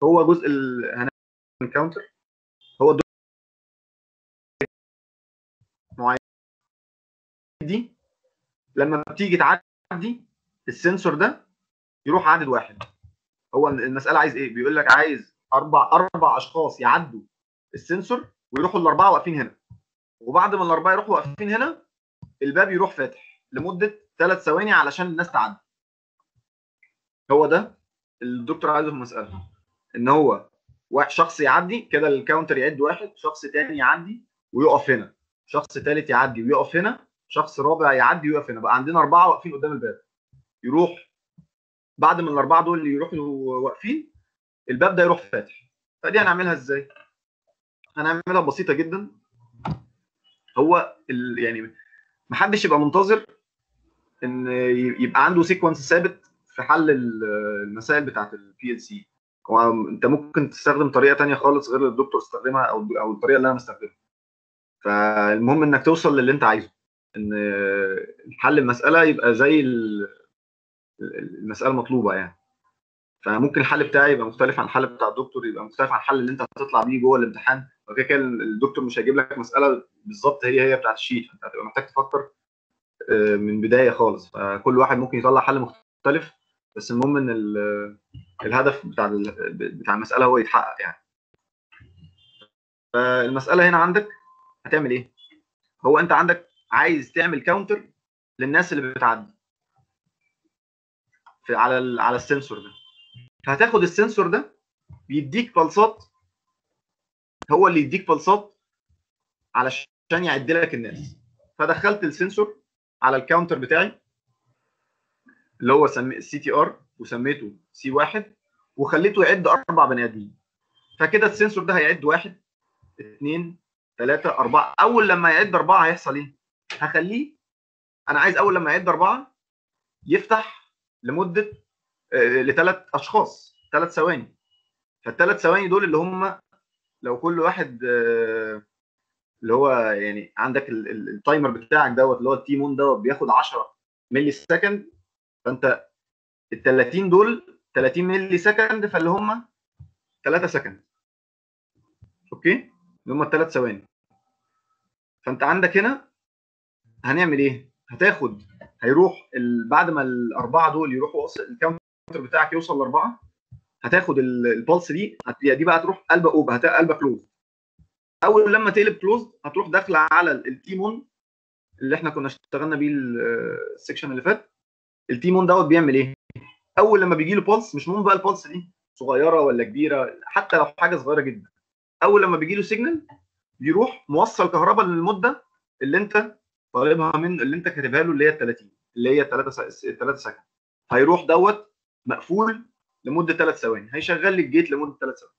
هو جزء ال الكاونتر هو الدور معين دي لما بتيجي تعدي السنسور ده يروح عدد واحد هو المساله عايز ايه بيقول لك عايز اربع اربع اشخاص يعدوا السنسور ويروحوا الاربعه واقفين هنا وبعد ما الاربعه يروحوا واقفين هنا الباب يروح فاتح لمده ثلاث ثواني علشان الناس تعدي هو ده الدكتور عايزه في المساله ان هو واحد شخص يعدي كده الكاونتر يعد واحد شخص تاني يعدي ويقف هنا شخص ثالث يعدي ويقف هنا شخص رابع يعدي ويقف هنا بقى عندنا اربعه واقفين قدام الباب يروح بعد ما الاربعه دول اللي يروحوا واقفين الباب ده يروح فاتح فدي هنعملها ازاي هنعملها بسيطه جدا هو ال... يعني محدش يبقى منتظر ان يبقى عنده سيكونس ثابت في حل المسائل بتاعت البي ال سي هو انت ممكن تستخدم طريقه تانية خالص غير اللي الدكتور استخدمها او او الطريقه اللي انا مستخدمها فالمهم انك توصل للي انت عايزه ان حل المساله يبقى زي المساله المطلوبه يعني فممكن الحل بتاعي يبقى مختلف عن الحل بتاع الدكتور يبقى مختلف عن الحل اللي انت هتطلع بيه جوه الامتحان وكده كده الدكتور مش هيجيب لك مساله بالظبط هي هي بتاعت الشيت فانت هتبقى محتاج تفكر من بدايه خالص فكل واحد ممكن يطلع حل مختلف بس المهم ان الهدف بتاع بتاع المساله هو يتحقق يعني فالمساله هنا عندك هتعمل ايه هو انت عندك عايز تعمل كاونتر للناس اللي بتعدي في على ال على السنسور ده فهتاخد السنسور ده بيديك بلصات هو اللي يديك بلصات علشان يعد لك الناس فدخلت السنسور على الكاونتر بتاعي اللي هو سمي السي تي ار وسميته سي واحد وخليته يعد اربع بني ادمين فكده السنسور ده هيعد واحد اثنين ثلاثة أربعة أول لما يعد أربعة هيحصل إيه؟ هخليه أنا عايز أول لما يعد أربعة يفتح لمدة آه لثلاث أشخاص ثلاث ثواني فالثلاث ثواني دول اللي هم لو كل واحد آه اللي هو يعني عندك التايمر بتاعك دوت اللي هو التيمون دوت بياخد 10 ملي سكند فانت ال 30 دول 30 ملي سكند فاللي هم 3 سكند اوكي اللي هم الثلاث ثواني فانت عندك هنا هنعمل ايه هتاخد هيروح بعد ما الاربعه دول يروحوا الكاونتر بتاعك يوصل لاربعه هتاخد البلس دي دي بقى تروح قلبه اوبا هتبقى قلبه كلوز اول لما تقلب كلوز هتروح داخله على التيمون اللي احنا كنا اشتغلنا بيه السكشن اللي فات التيمون دوت بيعمل ايه اول لما بيجي له بلس مش مهم بقى البلس دي صغيره ولا كبيره حتى لو حاجه صغيره جدا اول لما بيجي له سيجنال بيروح موصل كهرباء للمده اللي انت طالبها من اللي انت كاتبها له اللي هي ال 30 اللي هي 3 3 سكند هيروح دوت مقفول لمده 3 ثواني هيشغل لي الجيت لمده 3 ثواني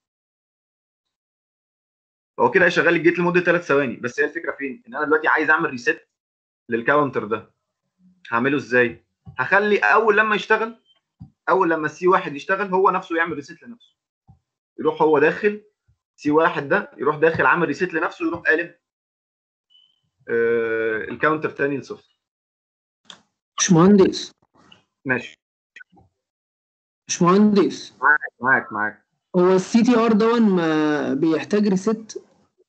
هو كده هيشغل لي الجيت لمده 3 ثواني بس هي الفكره فين ان انا دلوقتي عايز اعمل ريست للكاونتر ده هعمله ازاي هخلي اول لما يشتغل اول لما السي واحد يشتغل هو نفسه يعمل ريست لنفسه يروح هو داخل سي واحد ده يروح داخل عامل ريست لنفسه يروح قالب آه الكاونتر تاني لصفر باشمهندس ماشي باشمهندس معاك معاك معاك هو السي تي ار دون ما بيحتاج ريست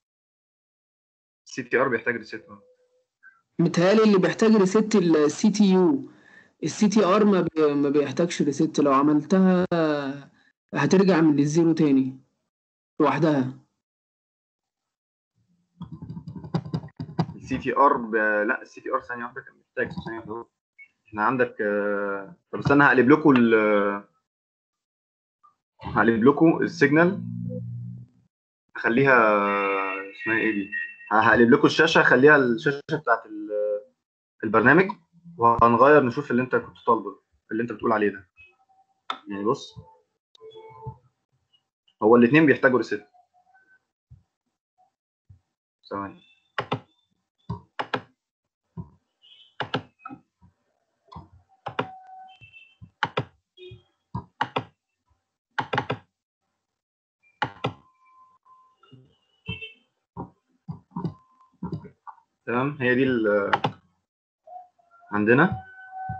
السي تي ار بيحتاج ريست متهيألي اللي بيحتاج ريست السي تي يو السي تي ار ما, بي... ما بيحتاجش ريست لو عملتها هترجع من الزيرو تاني لوحدها السي تي ار ب... لا السي تي ار ثانيه واحده كان محتاج ثانيه واحده احنا عندك آه... طب استنى هقلب لكم ال... هقلب لكم السيجنال اخليها اسمها ايه دي هقلب لكم الشاشه خليها الشاشه بتاعت البرنامج وهنغير نشوف اللي انت كنت طالبه اللي انت بتقول عليه ده يعني بص هو الاثنين بيحتاجوا ريست ثواني تمام هي دي عندنا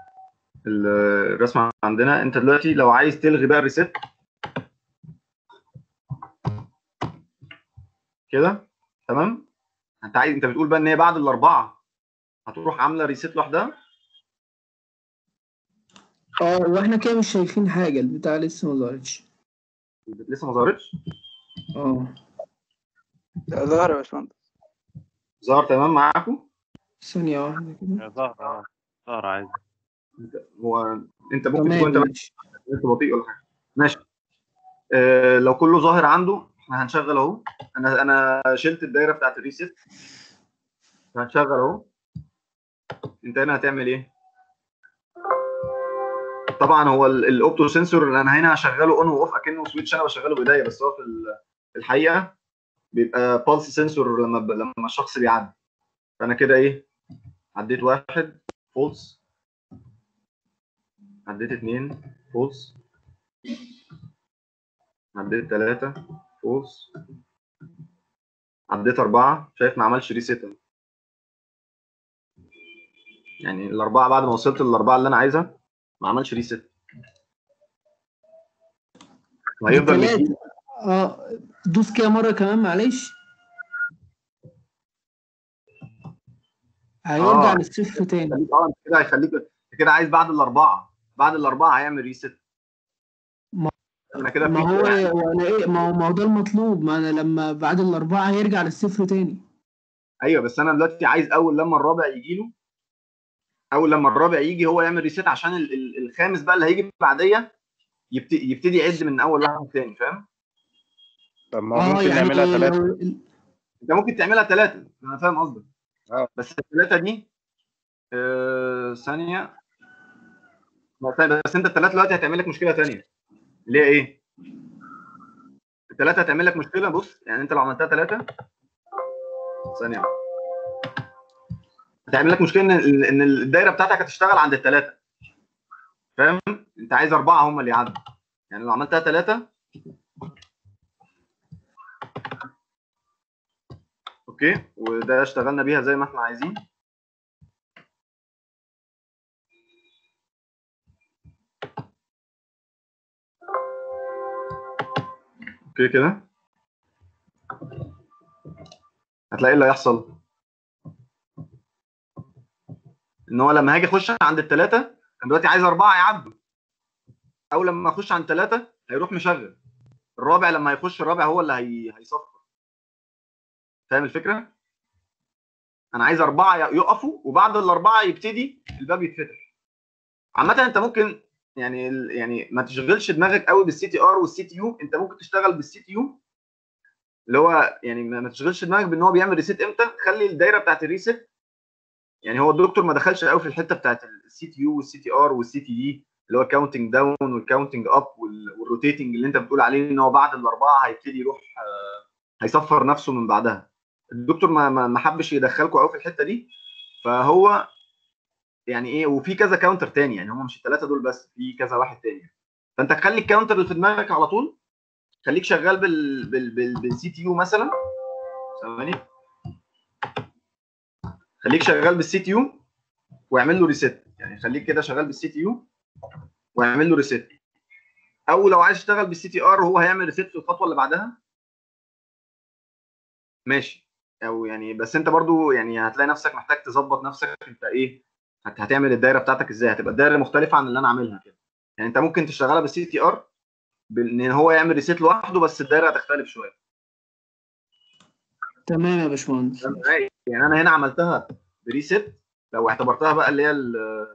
الرسمه عندنا انت دلوقتي لو عايز تلغي بقى الريست كده تمام انت عايز انت بتقول بقى ان هي بعد الاربعه هتروح عامله ريست لوحدها اه واحنا كده مش شايفين حاجة البتاع لسه ما ظهرتش لسه ما ظهرتش اه ظهر يا باشمهندس ظهر تمام معاكم ثانية واحدة كده يا ظهر اه ظهر عادي هو انت ممكن تمام تكون انت ماشي انت بطيء ولا حاجه ماشي آه لو كله ظاهر عنده احنا هنشغل اهو انا انا شلت الدايره بتاعت الريست هنشغل اهو انت هنا هتعمل ايه طبعا هو ال- الاوبتو سنسور اللي انا هنا هشغله اون واوف اكنه سويتش انا بشغله بايديا بس هو في ال- في الحقيقه بيبقى بالس سنسور لما ب... لما الشخص بيعدي فانا كده ايه عديت واحد فولس عديت اتنين فولس عديت تلاتة فولس عديت أربعة شايف ما عملش ريست يعني الأربعة بعد ما وصلت للأربعة اللي أنا عايزها ما عملش ريست وهيفضل التلاتة. يجيب اه دوس كده مرة كمان معلش هيرجع آه. للصفر تاني اه انت كده هيخليك انت كده عايز بعد الأربعة بعد الأربعة هيعمل ريست ما- أنا كده ما في هو وانا ايه ما هو ما هو ده المطلوب ما انا لما بعد الاربعة هيرجع للصفر تاني ايوه بس انا دلوقتي عايز اول لما الرابع يجي له اول لما الرابع يجي هو يعمل ريست عشان ال- ال- الخامس بقى اللي هيجي بعديه يبتدي يبتدي يعد من اول واحد تاني فاهم طب ما هو ممكن يعني نعملها ثلاثة لو- انت ممكن تعملها ثلاثه انا فاهم قصدك اه. بس الثلاثه دي آه، ثانيه ما طيب، بس انت الثلاثه دلوقتي هتعمل لك مشكله ثانيه اللي هي ايه؟ الثلاثه هتعمل لك مشكله بص يعني انت لو عملتها ثلاثه ثانيه هتعمل لك مشكله ان ان الدايره بتاعتك هتشتغل عند الثلاثه فاهم؟ انت عايز اربعه هم اللي يعدوا يعني لو عملتها ثلاثه اوكي وده اشتغلنا بيها زي ما احنا عايزين اوكي كده هتلاقي اللي هيحصل ان هو لما هاجي اخش عند الثلاثه انا دلوقتي عايز اربعه يعدوا اول لما اخش عند ثلاثه هيروح مشغل الرابع لما هيخش الرابع هو اللي هي... هيصفر فاهم الفكره؟ انا عايز اربعه يقفوا وبعد الاربعه يبتدي الباب يتفتح عامه انت ممكن يعني ال- يعني ما تشغلش دماغك قوي بالسي تي ار والسي تي يو انت ممكن تشتغل بالسي تي يو اللي هو يعني ما ما تشغلش دماغك بان هو بيعمل ريسيت امتى خلي الدايره بتاعت الريسيت يعني هو الدكتور ما دخلش قوي في الحته بتاعت السي تي يو والسي تي ار والسي تي دي اللي هو الكاونتنج داون والكاونتنج اب والروتيتنج اللي انت بتقول عليه ان هو بعد الاربعه هيبتدي يروح آه، هيصفر نفسه من بعدها الدكتور ما ما ما حبش يدخلكم قوي في الحته دي فهو يعني ايه وفي كذا كاونتر تاني يعني هم مش الثلاثه دول بس في كذا واحد تاني فانت خلي الكاونتر اللي في دماغك على طول خليك شغال بال بال بال بالسي تي يو مثلا ثواني خليك شغال بالسي تي يو واعمل له ريست يعني خليك كده شغال بالسي تي يو واعمل له ريست او لو عايز تشتغل بالسي تي ار هو هيعمل ريست في الخطوه اللي بعدها ماشي او يعني بس انت برضو يعني هتلاقي نفسك محتاج تظبط نفسك انت ايه هت- هتعمل الدايره بتاعتك ازاي هتبقى الدايره مختلفه عن اللي انا عاملها كده يعني انت ممكن تشتغلها بالسي تي ار بان هو يعمل ريست لوحده بس الدايره هتختلف شويه تمام يا باشمهندس فاهم ازاي؟ يعني انا هنا عملتها بريست لو اعتبرتها بقى اللي هي ال-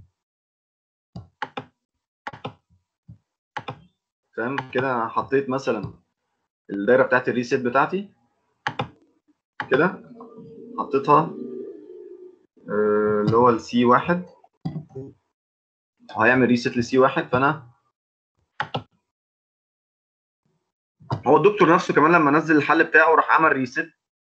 فاهم كده حطيت مثلا الدايره بتاعت الريست بتاعتي كده حطيتها آه، اللي هو السي واحد وهيعمل ريست لسي واحد فانا هو الدكتور نفسه كمان لما نزل الحل بتاعه راح عمل ريست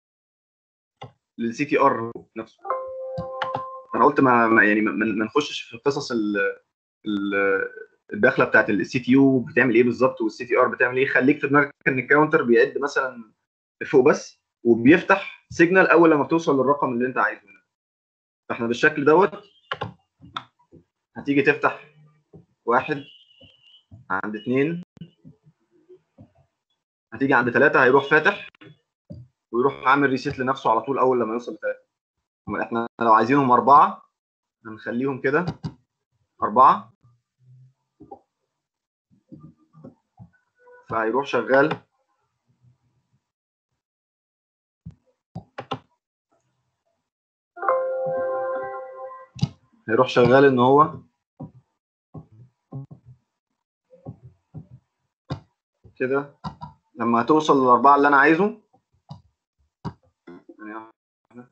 للسي تي ار نفسه انا قلت ما ما- يعني ما ما نخشش في قصص ال ال- الدخله بتاعت السي تي يو بتعمل ايه بالظبط والسي تي ار بتعمل ايه خليك في دماغك ان الكاونتر بيعد مثلا فوق بس وبيفتح سيجنال اول لما بتوصل للرقم اللي انت عايزه فاحنا بالشكل دوت هتيجي تفتح واحد عند اتنين هتيجي عند ثلاثة هيروح فاتح ويروح عامل ريسيت لنفسه على طول اول لما يوصل لثلاثه احنا لو عايزينهم اربعه هنخليهم كده اربعه فهيروح شغال هيروح شغال ان هو كده لما هتوصل للاربعه اللي انا عايزه ثانية واحدة.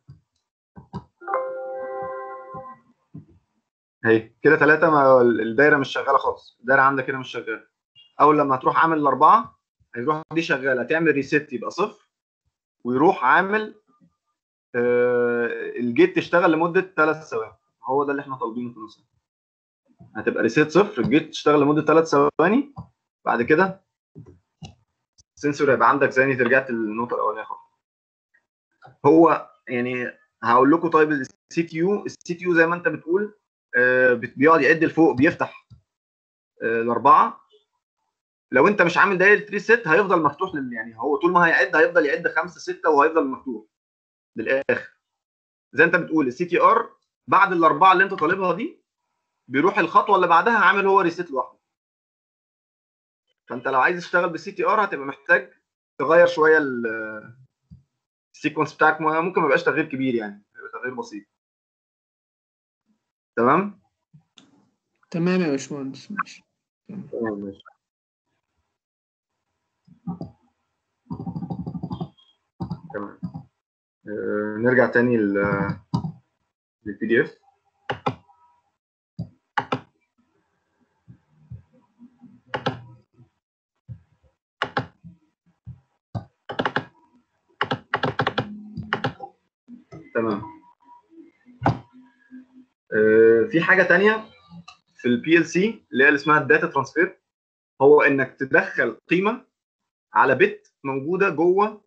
اهي كده ثلاثة ما الدايرة مش شغالة خالص الدايرة عندك كده مش شغالة أول لما هتروح عامل الأربعة هيروح دي شغالة تعمل ريست يبقى صفر ويروح عامل آه الجيت تشتغل لمدة ثلاث ثواني هو ده اللي احنا طالبينه في النص هتبقى ريست صفر الجيت تشتغل لمدة ثلاث ثواني بعد كده السنسور هيبقى عندك ثاني رجعت للنقطة الأولانية خالص هو يعني هقول لكم طيب السي تي يو السي تي يو زي ما انت بتقول آه، بت- بيقعد يعد لفوق بيفتح آه، الاربعه لو انت مش عامل دايره ريست هيفضل مفتوح لل يعني هو طول ما هيعد هيفضل يعد خمسه سته وهيفضل مفتوح للاخر زي انت بتقول السي تي ار بعد الاربعه اللي انت طالبها دي بيروح الخطوه اللي بعدها عامل هو ريست لوحده فانت لو عايز تشتغل بالسي تي ار هتبقى محتاج تغير شويه ال- السيكونس بتاعك ممكن ما يبقاش تغيير كبير يعني يبقى تغيير بسيط تمام تمام يا باشمهندس ماشي تمام ماشي تمام آه، نرجع تاني لل للبي دي اف تمام آه، في حاجة تانية في البي ال سي اللي هي اللي اسمها الداتا ترانسفير هو انك تدخل قيمه على بت موجوده جوه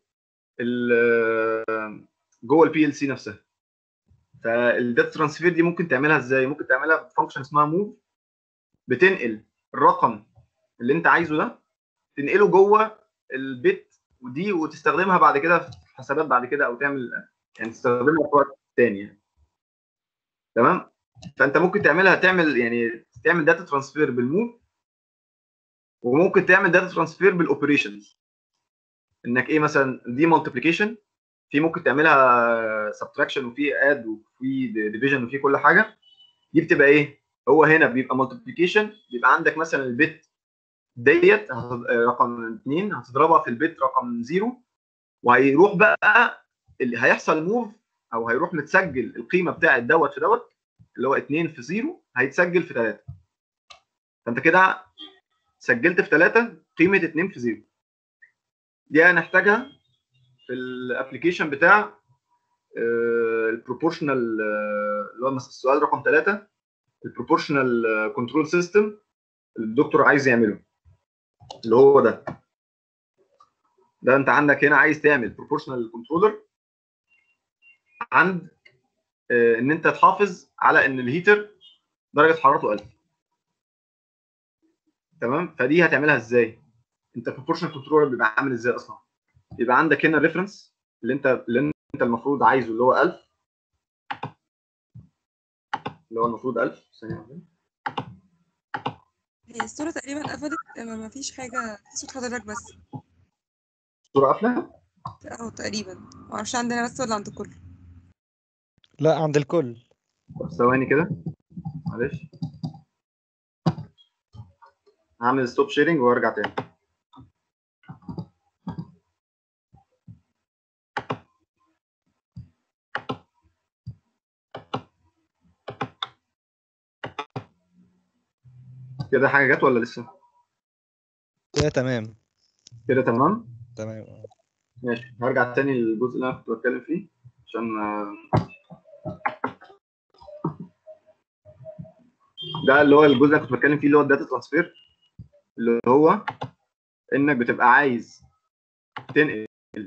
ال جوه البي ال سي نفسها فالداتا ترانسفير دي ممكن تعملها ازاي ممكن تعملها بفانكشن اسمها موف بتنقل الرقم اللي انت عايزه ده تنقله جوه البت ودي وتستخدمها بعد كده في حسابات بعد كده او تعمل يعني تستخدمها في وقت تاني يعني. تمام فانت ممكن تعملها تعمل يعني تعمل داتا ترانسفير بالموف وممكن تعمل داتا ترانسفير بالاوبريشنز انك ايه مثلا دي مالتيبليكيشن في ممكن تعملها سبتراكشن وفي اد وفي ديفيجن وفي كل حاجه دي بتبقى ايه هو هنا بيبقى مالتيبليكيشن بيبقى عندك مثلا البت ديت هت- رقم 2 هتضربها في البت رقم 0 وهيروح بقى اللي هيحصل موف او هيروح متسجل القيمه بتاعت دوت في دوت اللي هو 2 في 0 هيتسجل في 3 فانت كده سجلت في 3 قيمه 2 في 0 دي هنحتاجها في الابلكيشن بتاع البروبورشنال اللي هو مثلا السؤال رقم 3 البروبورشنال كنترول سيستم اللي الدكتور عايز يعمله اللي هو ده ده انت عندك هنا عايز تعمل بروبورشنال كنترولر عند آه، ان انت تحافظ على ان الهيتر درجه حرارته 1000 تمام فدي هتعملها ازاي انت البروبورشنال كنترولر بيبقى عامل ازاي اصلا يبقى عندك هنا الريفرنس اللي انت اللي انت المفروض عايزه اللي هو 1000 اللي هو المفروض 1000 ثانيه واحده هي الصورة تقريبا قفلت ما ما فيش حاجة في صوت حضرتك بس الصوره قافله اه تقريبا معرفش عندنا بس ولا عند الكل لا عند الكل طب ثواني كده معلش هعمل ستوب شيرنج وارجع تاني كده حاجه جت ولا لسه كده تمام كده تمام تمام آه. ماشي هرجع تاني للجزء اللي انا كنت بتكلم فيه عشان آه، ده اللي هو الجزء اللي انا كنت بتكلم فيه اللي هو الداتا ترانسفير اللي هو انك بتبقى عايز تنقل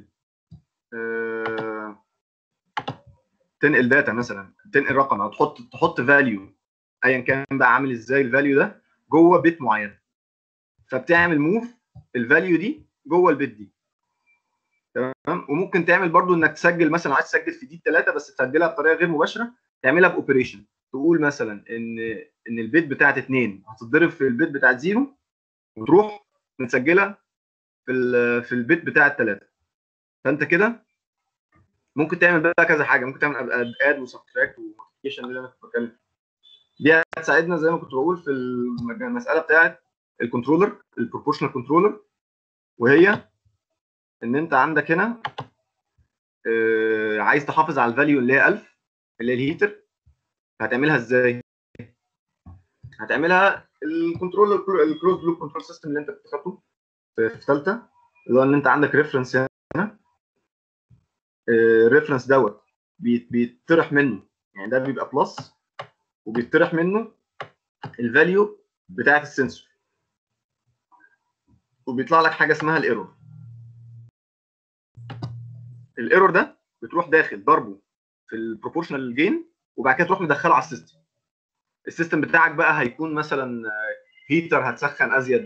آه، تنقل داتا مثلا تنقل رقم او تحط تحط فاليو ايا كان بقى عامل ازاي الفاليو ده جوه بيت معين فبتعمل موف الفاليو دي جوه البيت دي تمام وممكن تعمل برضو انك تسجل مثلا عايز تسجل في دي 3 بس تسجلها بطريقه غير مباشره تعملها باوبريشن تقول مثلا ان ان البيت بتاعت 2 هتتضرب في البيت بتاعت 0 وتروح متسجله في ال- في البيت بتاعت 3 فانت كده ممكن تعمل بقى كذا حاجه ممكن تعمل اد وسبتراكت ومالتيبيكيشن اللي انا كنت بتكلم فيه. دي هتساعدنا زي ما كنت بقول في المج- المساله بتاعت الكنترولر البروبورشنال كنترولر وهي ان انت عندك هنا آه، عايز تحافظ على الفاليو اللي هي 1000 اللي هي الهيتر هتعملها ازاي؟ هتعملها الكنترول الكلوز لوب كنترول سيستم اللي انت كنت خدته في في ثالثه اللي هو ان انت عندك ريفرنس هنا الريفرنس دوت بيت- بيتطرح منه يعني ده بيبقى بلس وبيتطرح منه الفاليو بتاعت السنسور وبيطلع لك حاجه اسمها الايرور الايرور ده بتروح داخل ضربه في البروبورشنال جين وبعد كده تروح مدخله على السيستم السيستم بتاعك بقى هيكون مثلا هيتر هتسخن ازيد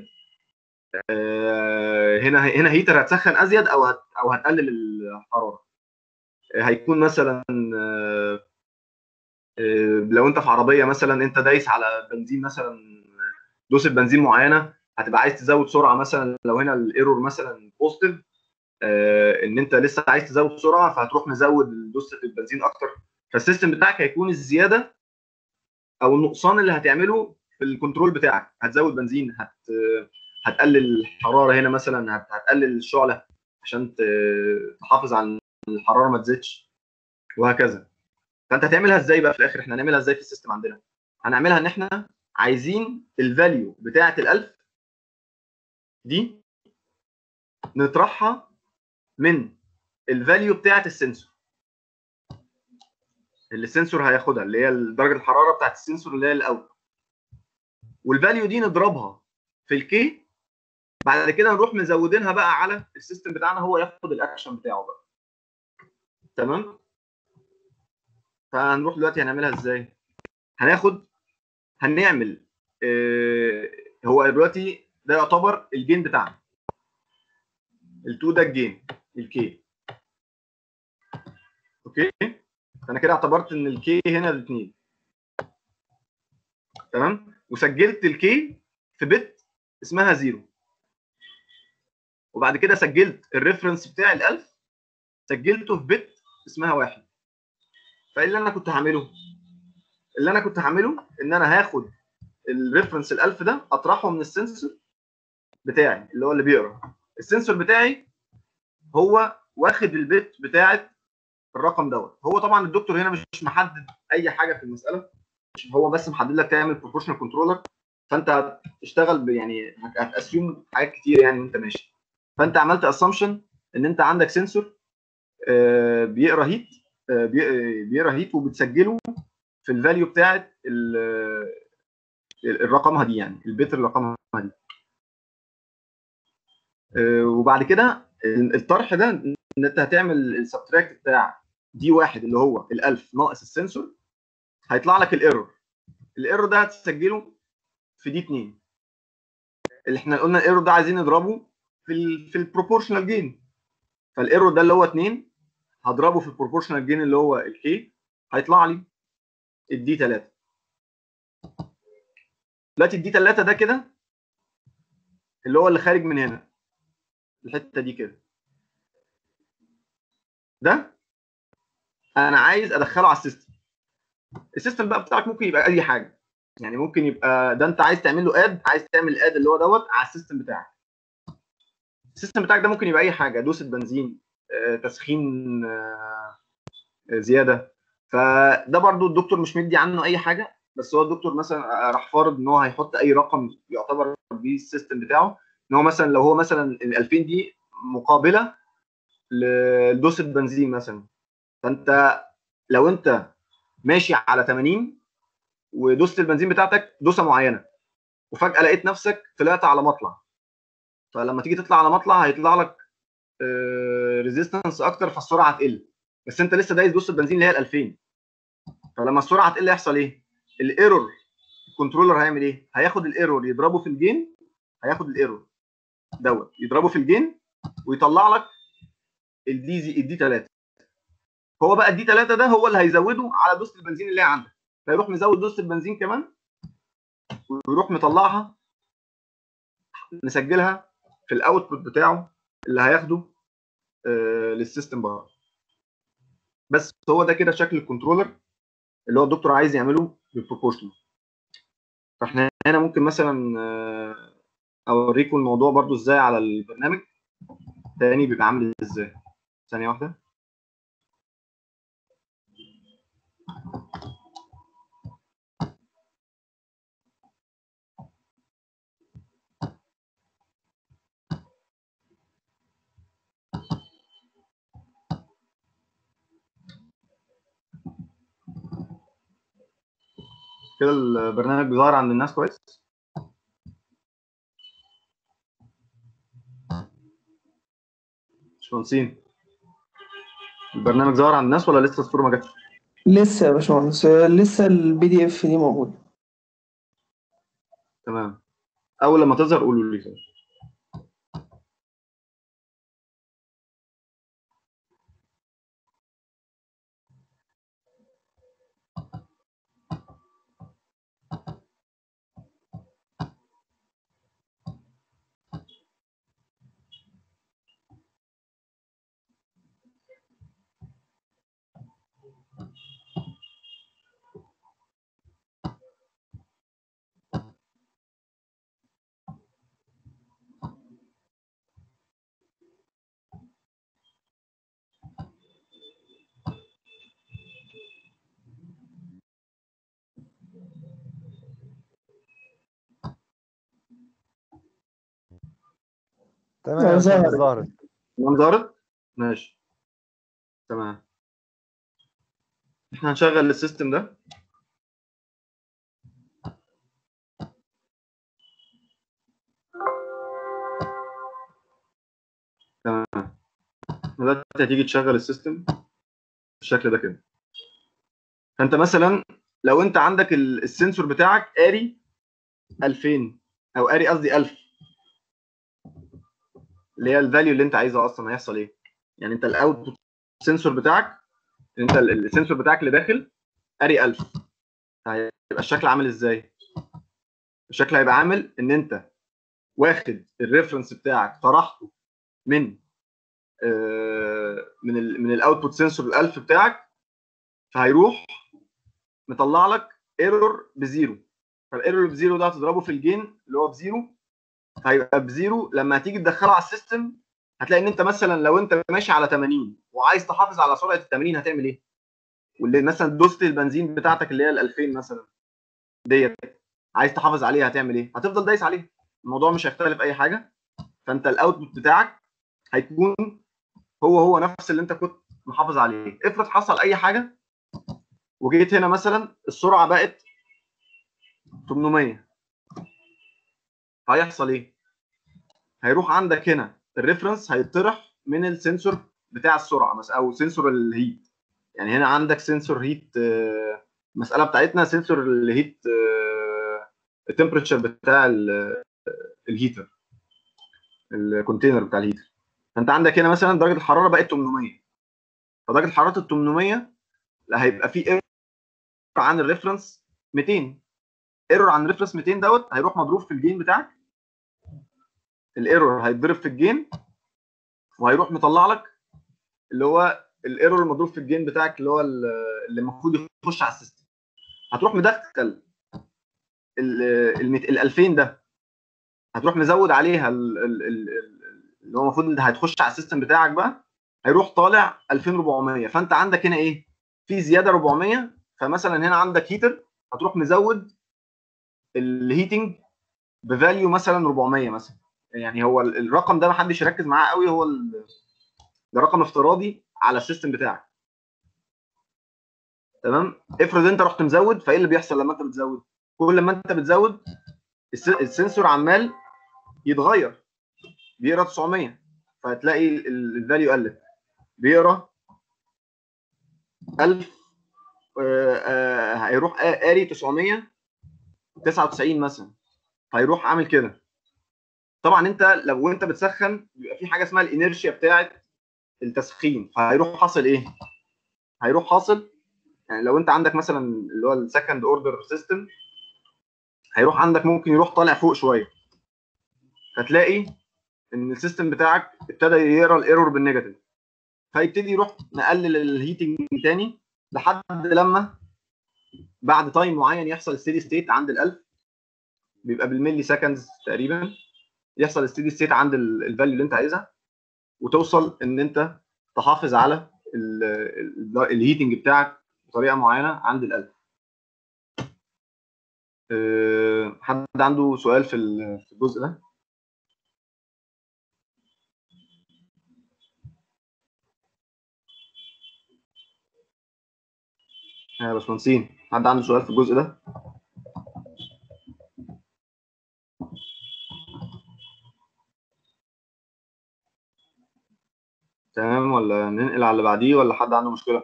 آه، هنا هنا هيتر هتسخن ازيد او هت او هتقلل الحراره آه، هيكون مثلا آه، آه، لو انت في عربيه مثلا انت دايس على بنزين مثلا دوسه بنزين معينه هتبقى عايز تزود سرعه مثلا لو هنا الايرور مثلا بوزيتيف ان انت لسه عايز تزود سرعه فهتروح مزود دوسه البنزين اكتر فالسيستم بتاعك هيكون الزياده او النقصان اللي هتعمله في الكنترول بتاعك هتزود بنزين هت هتقلل الحراره هنا مثلا هت- هتقلل الشعله عشان ت- تحافظ على الحراره ما تزيدش وهكذا فانت هتعملها ازاي بقى في الاخر احنا هنعملها ازاي في السيستم عندنا هنعملها ان احنا عايزين الفاليو بتاعه ال1000 دي نطرحها من الفاليو بتاعه السنسور اللي السنسور هياخدها اللي هي درجه الحراره بتاعه السنسور اللي هي الاوت والفاليو دي نضربها في الكي بعد كده نروح مزودينها بقى على السيستم بتاعنا هو ياخد الاكشن بتاعه بقى تمام فهنروح دلوقتي هنعملها ازاي هناخد هنعمل آه هو دلوقتي ده يعتبر الجين بتاعنا ال2 ده الجين الكي اوكي فانا كده اعتبرت ان الكي هنا الاثنين تمام وسجلت الكي في بت اسمها زيرو وبعد كده سجلت الريفرنس بتاع الالف سجلته في بت اسمها واحد فايه اللي انا كنت هعمله اللي انا كنت هعمله ان انا هاخد الريفرنس الالف ده اطرحه من السنسور بتاعي اللي هو اللي بيقرا السنسور بتاعي هو واخد البت بتاعه الرقم دوت هو طبعا الدكتور هنا مش محدد اي حاجه في المساله مش هو بس محدد لك تعمل بروبورشنال كنترولر فانت هتشتغل ب- يعني هتاسيوم حاجات كتير يعني وانت ماشي فانت عملت اسامبشن ان انت عندك سنسور آه، بيقرا هيت آه، بي- بيقرا هيت وبتسجله في الفاليو بتاعت ال- الرقمها دي يعني البيت اللي رقمها دي آه، وبعد كده الطرح ده ان انت هتعمل السبتراكت بتاع دي واحد اللي هو الالف ناقص السنسور هيطلع لك الايرور الايرور ده هتسجله في دي 2 اللي احنا قلنا الايرور ده عايزين نضربه في ال في البروبورشنال جين فالايرور ده اللي هو 2 هضربه في البروبورشنال جين اللي هو الكي هيطلع لي الدي 3 دلوقتي الدي 3 ده كده اللي هو اللي خارج من هنا الحته دي كده ده انا عايز ادخله على السيستم السيستم بقى بتاعك ممكن يبقى اي حاجه يعني ممكن يبقى ده انت عايز تعمل له اد عايز تعمل اد اللي هو دوت على السيستم بتاعك السيستم بتاعك ده ممكن يبقى اي حاجه دوسه بنزين آه، تسخين آه، آه، زياده فده برضو الدكتور مش مدي عنه اي حاجه بس هو الدكتور مثلا راح فارض ان هو هيحط اي رقم يعتبر بيه السيستم بتاعه ان هو مثلا لو هو مثلا ال 2000 دي مقابله لدوسه بنزين مثلا فانت لو انت ماشي على 80 ودوسه البنزين بتاعتك دوسه معينه وفجاه لقيت نفسك طلعت على مطلع فلما تيجي تطلع على مطلع هيطلع لك ريزيستنس اكتر فالسرعه هتقل بس انت لسه دايس دوسه البنزين اللي هي ال 2000 فلما السرعه هتقل هيحصل ايه؟ الايرور الكنترولر هيعمل ايه؟ هياخد الايرور يضربه في الجين هياخد الايرور دوت يضربه في الجين ويطلع لك الدي زي الدي 3 هو بقى الدي 3 ده هو اللي هيزوده على دوسه البنزين اللي هي عندك فيروح مزود دوسه البنزين كمان ويروح مطلعها نسجلها في الاوتبوت بتاعه اللي هياخده آه للسيستم بره بس هو ده كده شكل الكنترولر اللي هو الدكتور عايز يعمله بالبروبورشنال فاحنا هنا ممكن مثلا آه، اوريكم الموضوع برضو ازاي على البرنامج تاني بيبقى عامل ازاي ثانيه واحده كده البرنامج بيظهر عند الناس كويس مهندسين البرنامج ظهر عند الناس ولا لسه الصوره ما جاتش لسه يا باشمهندس لسه البي دي اف دي موجود تمام اول لما تظهر قولوا لي كده تمام يا ظهرت. باشمهندس ظهرت تمام ظهرت ماشي تمام احنا هنشغل السيستم ده تمام دلوقتي هتيجي تشغل السيستم بالشكل ده كده فانت مثلا لو انت عندك ال- السنسور بتاعك قاري 2000 او قاري قصدي 1000 اللي هي الفاليو اللي انت عايزها اصلا هيحصل ايه يعني انت الاوتبوت سنسور بتاعك انت ال- السنسور بتاعك اللي داخل قاري 1000 هيبقى الشكل عامل ازاي الشكل هيبقى عامل ان انت واخد الريفرنس بتاعك طرحته من آه، من ال من الاوتبوت سنسور ال1000 بتاعك فهيروح مطلع لك ايرور بزيرو فالايرور بزيرو ده هتضربه في الجين اللي هو بزيرو هيبقى بزيرو لما هتيجي تدخله على السيستم هتلاقي ان انت مثلا لو انت ماشي على 80 وعايز تحافظ على سرعه ال 80 هتعمل ايه؟ واللي مثلا دوست البنزين بتاعتك اللي هي ال 2000 مثلا ديت عايز تحافظ عليها هتعمل ايه؟ هتفضل دايس عليها الموضوع مش هيختلف اي حاجه فانت الاوتبوت بتاعك هيكون هو هو نفس اللي انت كنت محافظ عليه افرض حصل اي حاجه وجيت هنا مثلا السرعه بقت 800 هيحصل ايه؟ هيروح عندك هنا الريفرنس هيطرح من السنسور بتاع السرعه مثلا او سنسور الهيت يعني هنا عندك سنسور هيت آه، المساله بتاعتنا سنسور الهيت التمبريتشر بتاع ال- الهيتر الكونتينر بتاع الهيتر فانت عندك هنا مثلا درجه الحراره بقت 800 فدرجه حراره ال 800 لا هيبقى في ايرور عن الريفرنس 200 ايرور عن الريفرنس 200 دوت هيروح مضروب في الجين بتاعك الايرور هيتضرب في الجين وهيروح مطلع لك اللي هو الايرور المضروب في الجين بتاعك اللي هو ال- اللي المفروض يخش على السيستم هتروح مدخل ال ال 2000 ده هتروح مزود عليها ال- ال- ال- ال- اللي هو المفروض اللي هتخش على السيستم بتاعك بقى هيروح طالع 2400 فانت عندك هنا ايه؟ في زياده 400 فمثلا هنا عندك هيتر هتروح مزود الهيتنج بفاليو مثلا 400 مثلا يعني هو ال- الرقم ده ما حدش يركز معاه قوي هو ال- ده رقم افتراضي على السيستم بتاعك تمام افرض انت رحت مزود فايه اللي بيحصل لما انت بتزود كل ما انت بتزود الس- السنسور عمال يتغير بيقرا 900 فهتلاقي الفاليو قلت بيقرا 1000 آه، آه، هيروح قا- قاري 999 مثلا هيروح عامل كده طبعا انت لو انت بتسخن بيبقى في حاجه اسمها الانيرشيا بتاعت التسخين فهيروح حاصل ايه هيروح حاصل يعني لو انت عندك مثلا اللي هو السكند اوردر سيستم هيروح عندك ممكن يروح طالع فوق شويه فتلاقي ان السيستم بتاعك ابتدى يقرا الايرور بالنيجاتيف فيبتدي يروح مقلل الهيتنج تاني لحد لما بعد تايم معين يحصل ستيدي ستيت عند ال 1000 بيبقى بالملي سكندز تقريبا يحصل ستيدي ستيت عند الفاليو اللي انت عايزها وتوصل ان انت تحافظ على الهيتنج بتاعك بطريقه معينه عند ال 1000 أه، حد عنده سؤال في ال- في الجزء ده؟ يا باشمهندسين حد عنده سؤال في الجزء ده؟ تمام ولا ننقل على اللي بعديه ولا حد عنده مشكلة؟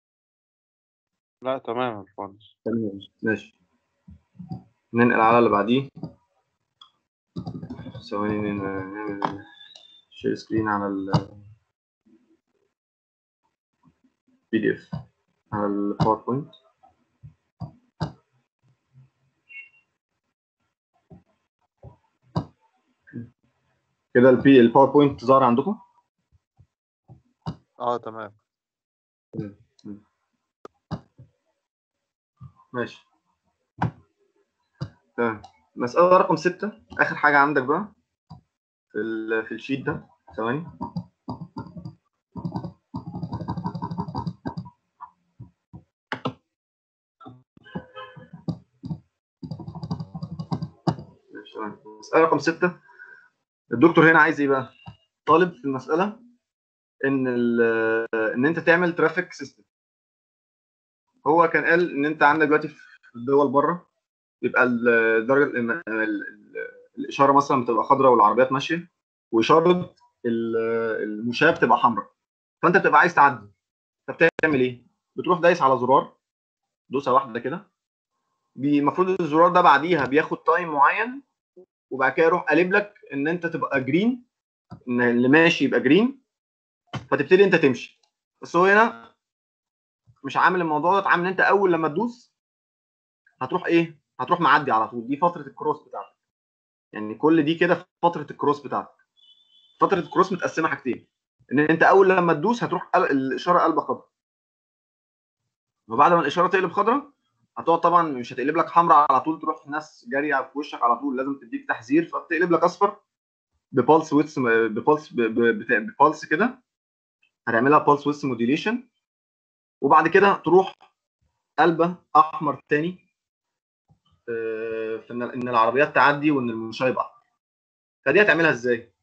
لا تمام يا باشمهندس تمام ماشي ننقل على اللي بعديه ثواني ن- نعمل شير سكرين على ال بي دي اف على الباوربوينت كده البي الباوربوينت ظهر عندكم؟ اه تمام ماشي تمام مسألة رقم ستة آخر حاجة عندك بقى في ال في الشيت ده ثواني ماشي تمام مسألة رقم ستة الدكتور هنا عايز ايه بقى؟ طالب في المسألة ان ال ان انت تعمل ترافيك سيستم هو كان قال ان انت عندك دلوقتي في الدول بره بيبقى الدرجه ال- ال- ال- الاشاره مثلا بتبقى خضراء والعربيات ماشيه واشاره ال- المشاه بتبقى حمراء فانت بتبقى عايز تعدي فبتعمل ايه؟ بتروح دايس على زرار دوسه واحده كده بي- المفروض الزرار ده بعديها بياخد تايم معين وبعد كده يروح قالب لك ان انت تبقى جرين ان اللي ماشي يبقى جرين فتبتدي انت تمشي بس هو هنا مش عامل الموضوع ده عامل ان انت اول لما تدوس هتروح ايه هتروح معدي على طول دي فتره الكروس بتاعتك يعني كل دي كده فتره الكروس بتاعتك فتره الكروس متقسمه حاجتين ان انت اول لما تدوس هتروح قل- الاشاره قلبه خضراء وبعد ما الاشاره تقلب خضراء هتقعد طبعا مش هتقلب لك حمراء على طول تروح ناس جاريه في وشك على طول لازم تديك تحذير فبتقلب لك اصفر ببالس ويتس ببالس ب- ب- بتا- ببالس كده هتعملها بالس ويتس موديليشن وبعد كده تروح قلبه احمر تاني آه، في ان إن العربيات تعدي وان المنشاه يبقى احمر فدي هتعملها ازاي؟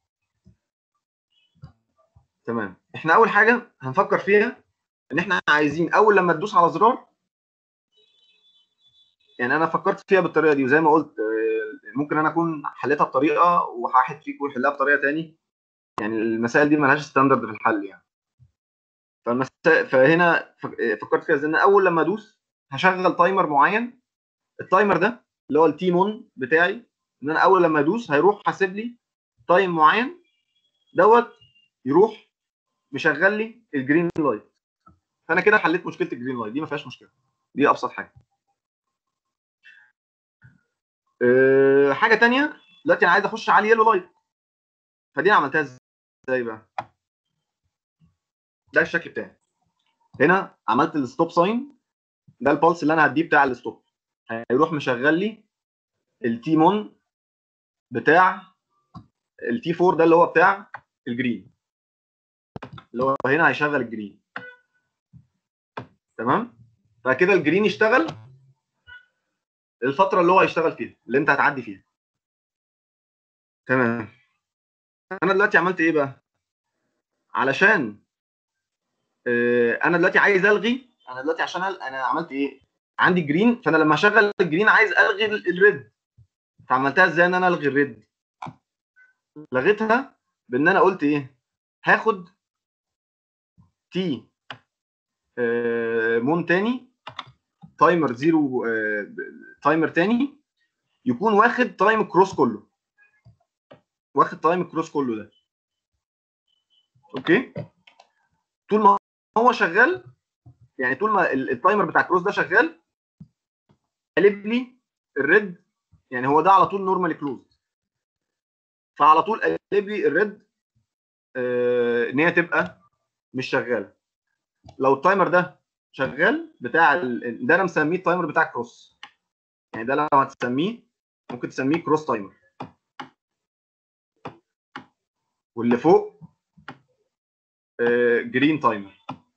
تمام احنا اول حاجه هنفكر فيها ان احنا عايزين اول لما تدوس على زرار يعني انا فكرت فيها بالطريقه دي وزي ما قلت آه، ممكن انا اكون حليتها بطريقه وهحد فيكم يحلها بطريقه تاني يعني المسائل دي ملهاش ستاندرد في الحل يعني فالمسا... فهنا فك- فكرت فيها ازاي ان اول لما ادوس هشغل تايمر معين التايمر ده اللي هو التي مون بتاعي ان انا اول لما ادوس هيروح حاسب لي تايم معين دوت يروح مشغل لي الجرين لايت فانا كده حليت مشكله الجرين لايت دي ما فيهاش مشكله دي ابسط حاجه أه حاجه تانية دلوقتي انا عايز اخش على اليلو لايت فدي انا عملتها ازاي بقى ده الشكل بتاعي هنا عملت الستوب ساين ده البلس اللي انا هديه بتاع الستوب هيروح مشغل لي التي مون بتاع التي 4 ده اللي هو بتاع الجرين اللي هو هنا هيشغل الجرين تمام فكده الجرين يشتغل الفتره اللي هو هيشتغل فيها اللي انت هتعدي فيها تمام انا دلوقتي عملت ايه بقى علشان آه، انا دلوقتي عايز الغي انا دلوقتي عشان أل- انا عملت ايه عندي جرين فانا لما اشغل الجرين عايز الغي ال- الريد فعملتها ازاي ان انا الغي الريد لغيتها بان انا قلت ايه هاخد تي آه، مون تاني تايمر زيرو آه، ب- تايمر تاني يكون واخد تايم كروس كله واخد تايم كروس كله ده اوكي طول ما هو شغال يعني طول ما ال- التايمر بتاع كروس ده شغال قلب لي الريد يعني هو ده على طول نورمالي كلوزد فعلى طول قلب لي الريد آه، ان هي تبقى مش شغاله لو التايمر ده شغال بتاع ال- ده انا مسميه التايمر بتاع كروس يعني ده لو هتسميه ممكن تسميه كروس تايمر واللي فوق جرين تايمر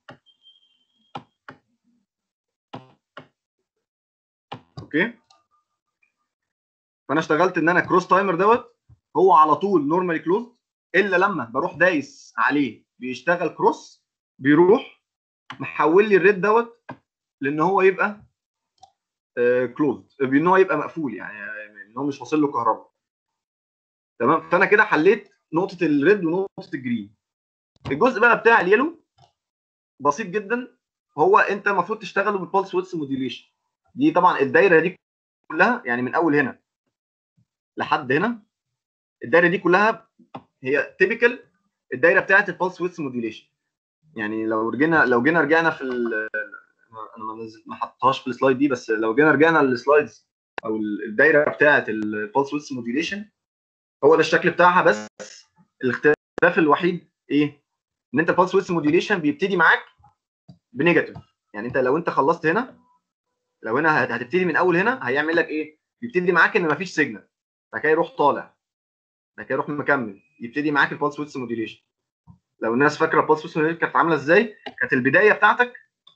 اوكي فانا اشتغلت ان انا كروس تايمر دوت هو على طول نورمالي كلوزد الا لما بروح دايس عليه بيشتغل كروس بيروح محول لي الريد دوت لان هو يبقى كلوزد بان هو يبقى مقفول يعني ان هو مش واصل له كهرباء تمام فانا كده حليت نقطه الريد ونقطه الجرين الجزء بقى بتاع اليلو بسيط جدا هو انت المفروض تشتغله بالبلس ويدث موديوليشن دي طبعا الدايره دي كلها يعني من اول هنا لحد هنا الدايره دي كلها هي تيبيكال الدايره بتاعت البلس ويدث موديوليشن يعني لو رجعنا لو جينا رجعنا في ال- انا ما نزل- ما حطهاش في السلايد دي بس لو جينا رجعنا للسلايدز او الدايره بتاعت البلس ويدث موديوليشن هو ده الشكل بتاعها بس الاختلاف الوحيد ايه؟ ان انت البلس ويدث موديوليشن بيبتدي معاك بنيجاتيف يعني انت لو انت خلصت هنا لو هنا هت- هتبتدي من اول هنا هيعمل لك ايه؟ يبتدي معاك ان مفيش سيجنال بعد كده يروح طالع بعد كده يروح مكمل يبتدي معاك البلس ويدث موديوليشن لو الناس فاكره البلس ويدث موديوليشن كانت عامله ازاي؟ كانت البدايه بتاعتك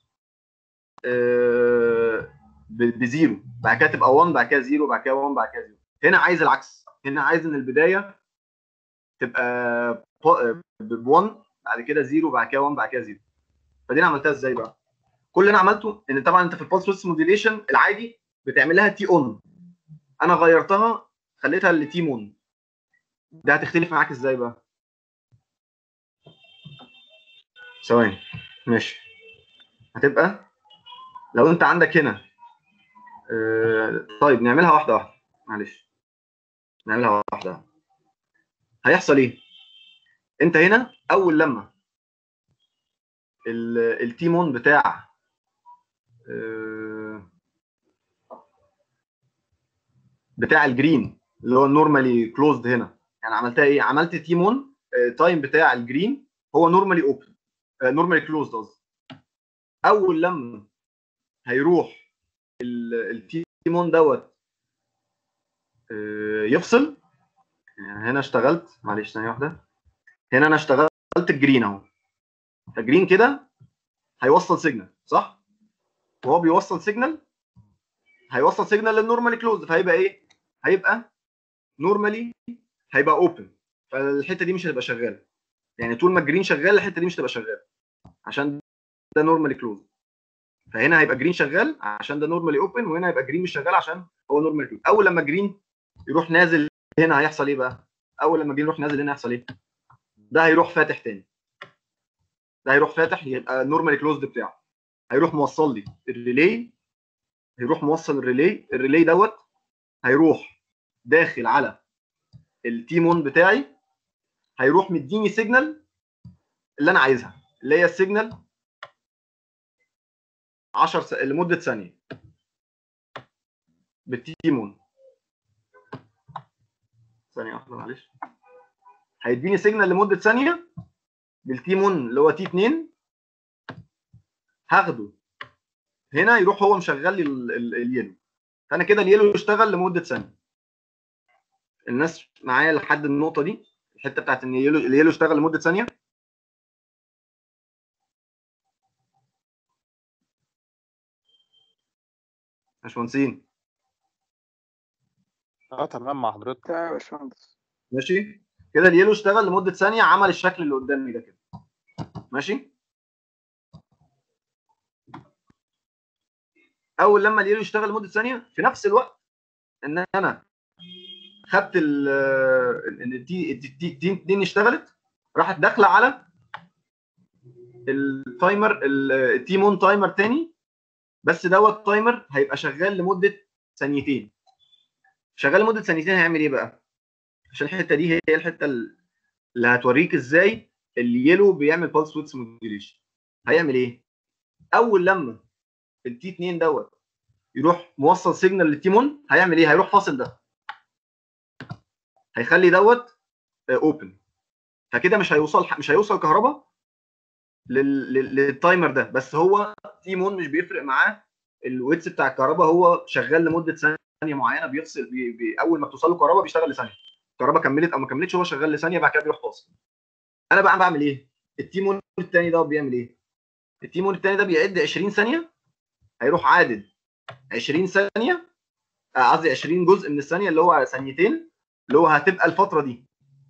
آه، ب- بزيرو بعد كده تبقى 1 بعد كده 0 بعد كده 1 بعد كده 0 هنا عايز العكس هنا عايز ان البدايه تبقى ب 1 بعد كده 0 بعد كده 1 بعد كده 0 فدي انا عملتها ازاي بقى؟ كل اللي انا عملته ان طبعا انت في البلس ويدث موديوليشن العادي بتعمل لها تي اون انا غيرتها خليتها لتي مون ده هتختلف معاك ازاي بقى؟ ثواني ماشي هتبقى لو انت عندك هنا آه، طيب نعملها واحده واحده معلش نعملها واحده واحده هيحصل ايه؟ انت هنا اول لما ال- التيمون بتاع آه، بتاع الجرين اللي هو نورمالي كلوزد هنا يعني عملتها ايه؟ عملت تيمون تايم بتاع الجرين هو نورمالي اوبن نورمالي كلوزد قصدي اول لما هيروح ال- التيمون دوت آه، يفصل يعني هنا اشتغلت معلش ثانيه واحده هنا انا اشتغلت الجرين اهو فجرين كده هيوصل سيجنال صح وهو بيوصل سيجنال هيوصل سيجنال للنورمالي كلوز فهيبقى ايه هيبقى نورمالي هيبقى اوبن فالحته دي مش هتبقى شغاله يعني طول ما الجرين شغال الحته دي مش هتبقى شغاله عشان ده نورمالي كلوز فهنا هيبقى جرين شغال عشان ده نورمالي اوبن وهنا هيبقى جرين مش شغال عشان هو نورمالي كلوز اول لما جرين يروح نازل هنا هيحصل ايه بقى اول لما جرين يروح نازل هنا هيحصل ايه ده هيروح فاتح تاني ده هيروح فاتح يبقى نورمالي كلوزد بتاعه هيروح موصل لي الريلي هيروح موصل الريلي الريلي دوت هيروح داخل على التيمون بتاعي هيروح مديني سيجنال اللي انا عايزها اللي هي السيجنال 10 س... لمده ثانيه بالتيمون ثانيه واحده معلش هيديني سيجنال لمده ثانيه بالتيمون اللي هو تي 2 هاخده هنا يروح هو مشغل لي ال- ال- اليلو فانا كده اليلو يشتغل لمده ثانيه الناس معايا لحد النقطه دي الحته بتاعت ان اليلو اليلو يشتغل لمده ثانيه باشمهندسين اه تمام مع حضرتك تمام يا باشمهندس ماشي كده اليلو اشتغل لمده ثانيه عمل الشكل اللي قدامي ده كده ماشي اول لما اليلو يشتغل لمده ثانيه في نفس الوقت ان انا خدت ال ان التي التي التي 2 اشتغلت راحت داخله على التايمر التي مون تايمر تاني بس دوت تايمر هيبقى شغال لمده ثانيتين شغال لمده ثانيتين هيعمل ايه بقى؟ عشان الحته دي هي الحته اللي هتوريك ازاي اليلو بيعمل بالس ويدث موديوليشن هيعمل ايه اول لما التي 2 دوت يروح موصل سيجنال للتيمون هيعمل ايه هيروح فاصل ده هيخلي دوت اوبن فكده مش هيوصل مش هيوصل كهرباء لل- لل- للتايمر ده بس هو تيمون مش بيفرق معاه الويتس بتاع الكهرباء هو شغال لمده ثانيه معينه بيفصل بي بي اول ما بتوصل له كهرباء بيشتغل لثانيه الكهرباء كملت او ما كملتش هو شغال لثانيه بعد كده بيروح فاصل انا بقى بعمل ايه التيمون الثاني ده بيعمل ايه التيمون الثاني ده بيعد 20 ثانيه هيروح عادد 20 ثانيه آه، قصدي 20 جزء من الثانيه اللي هو ثانيتين اللي هو هتبقى الفتره دي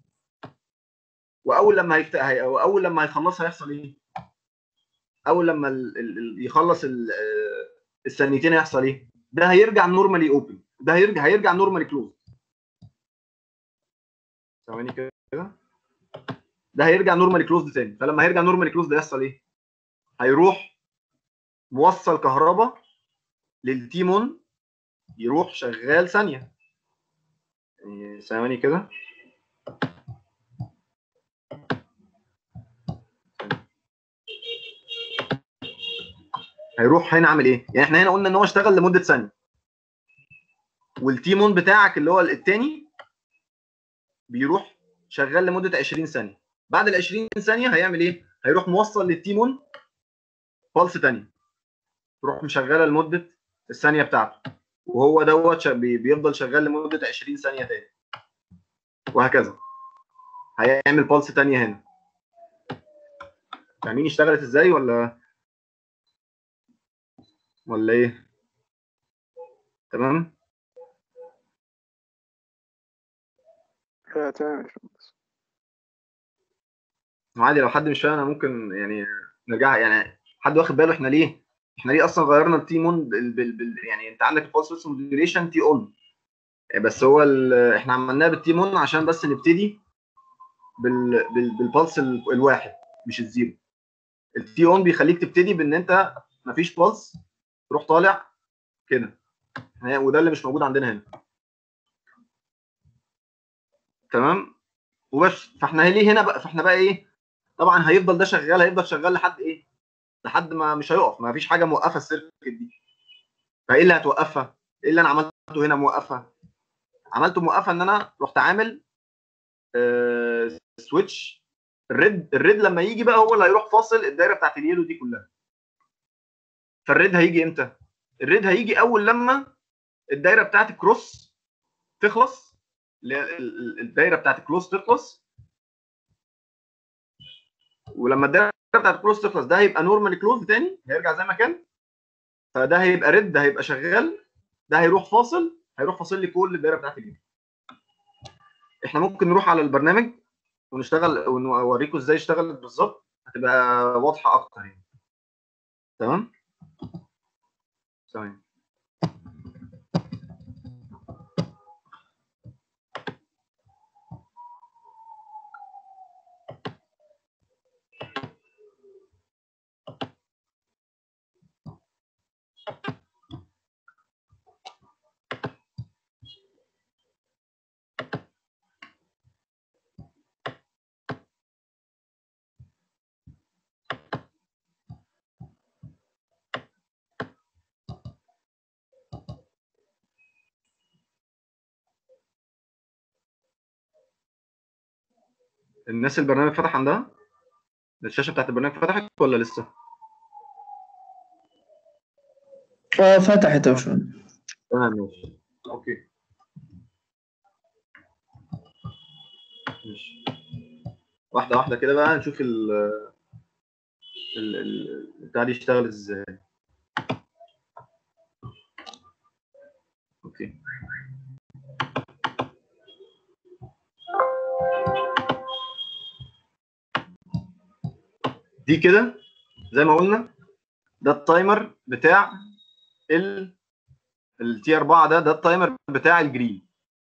واول لما هيفت... هي... واول لما هيخلصها هيحصل ايه اول لما ال... ال... ال- يخلص ال... آه، الثانيتين هيحصل ايه ده هيرجع نورمالي اوبن ده هيرجع هيرجع نورمالي كلوز ثواني كده ده هيرجع نورمالي كلوزد تاني فلما هيرجع نورمالي كلوزد يحصل ايه هيروح موصل كهرباء للتيمون يروح شغال ثانيه يعني ثواني كده هيروح هنا عامل ايه؟ يعني احنا هنا قلنا ان هو اشتغل لمده ثانيه والتيمون بتاعك اللي هو التاني بيروح شغال لمده 20 ثانيه بعد ال 20 ثانيه هيعمل ايه؟ هيروح موصل للتيمون بلس ثانيه تروح مشغله لمده الثانيه بتاعته وهو دوت ش- بي- بيفضل شغال لمده 20 ثانيه تاني وهكذا هيعمل بلس ثانيه هنا فاهمين اشتغلت ازاي ولا ولا ايه؟ تمام؟ آه، تمام يا باشمهندس عادي لو حد مش فاهم انا ممكن يعني نرجع يعني حد واخد باله احنا ليه؟ احنا ليه اصلا غيرنا التي مون بال بال بال يعني انت عندك البولس ويتس موديوليشن تي اون بس هو ال- احنا عملناه بالتي مون عشان بس نبتدي بال بال بالبلس ال- الواحد مش الزيرو التي اون بيخليك تبتدي بان انت مفيش بلس تروح طالع كده ها، وده اللي مش موجود عندنا هنا تمام وبس فاحنا ليه هنا بقى فاحنا بقى ايه طبعا هيفضل ده شغال هيفضل شغال لحد ايه لحد ما مش هيقف ما فيش حاجه موقفه السيركت دي فايه اللي هتوقفها ايه اللي انا عملته هنا موقفها عملته موقفه ان انا رحت عامل آه سويتش الريد الريد لما يجي بقى هو اللي هيروح فاصل الدايره بتاعت اليلو دي كلها فالريد هيجي امتى الريد هيجي اول لما الدايره بتاعت الكروس تخلص اللي هي ال- ال- الدايره بتاعت الكروس تخلص ولما الدايره بتاعت الكروس تخلص ده هيبقى نورمال كلوز تاني هيرجع زي ما كان فده هيبقى ريد ده هيبقى شغال ده هيروح فاصل هيروح فاصل لي كل الدايره بتاعت اليمين احنا ممكن نروح على البرنامج ونشتغل ونوريكم ازاي اشتغلت بالظبط هتبقى واضحه اكتر يعني تمام ثواني الناس البرنامج فتح عندها الشاشه بتاعت البرنامج فتحت ولا لسه اه فتحت يا باشمهندس تمام ماشي اوكي ماشي واحده واحده كده بقى نشوف ال ال ال- البتاع دي اشتغلت ازاي اوكي دي كده زي ما قلنا ده التايمر بتاع ال التي 4 ده ده التايمر بتاع الجرين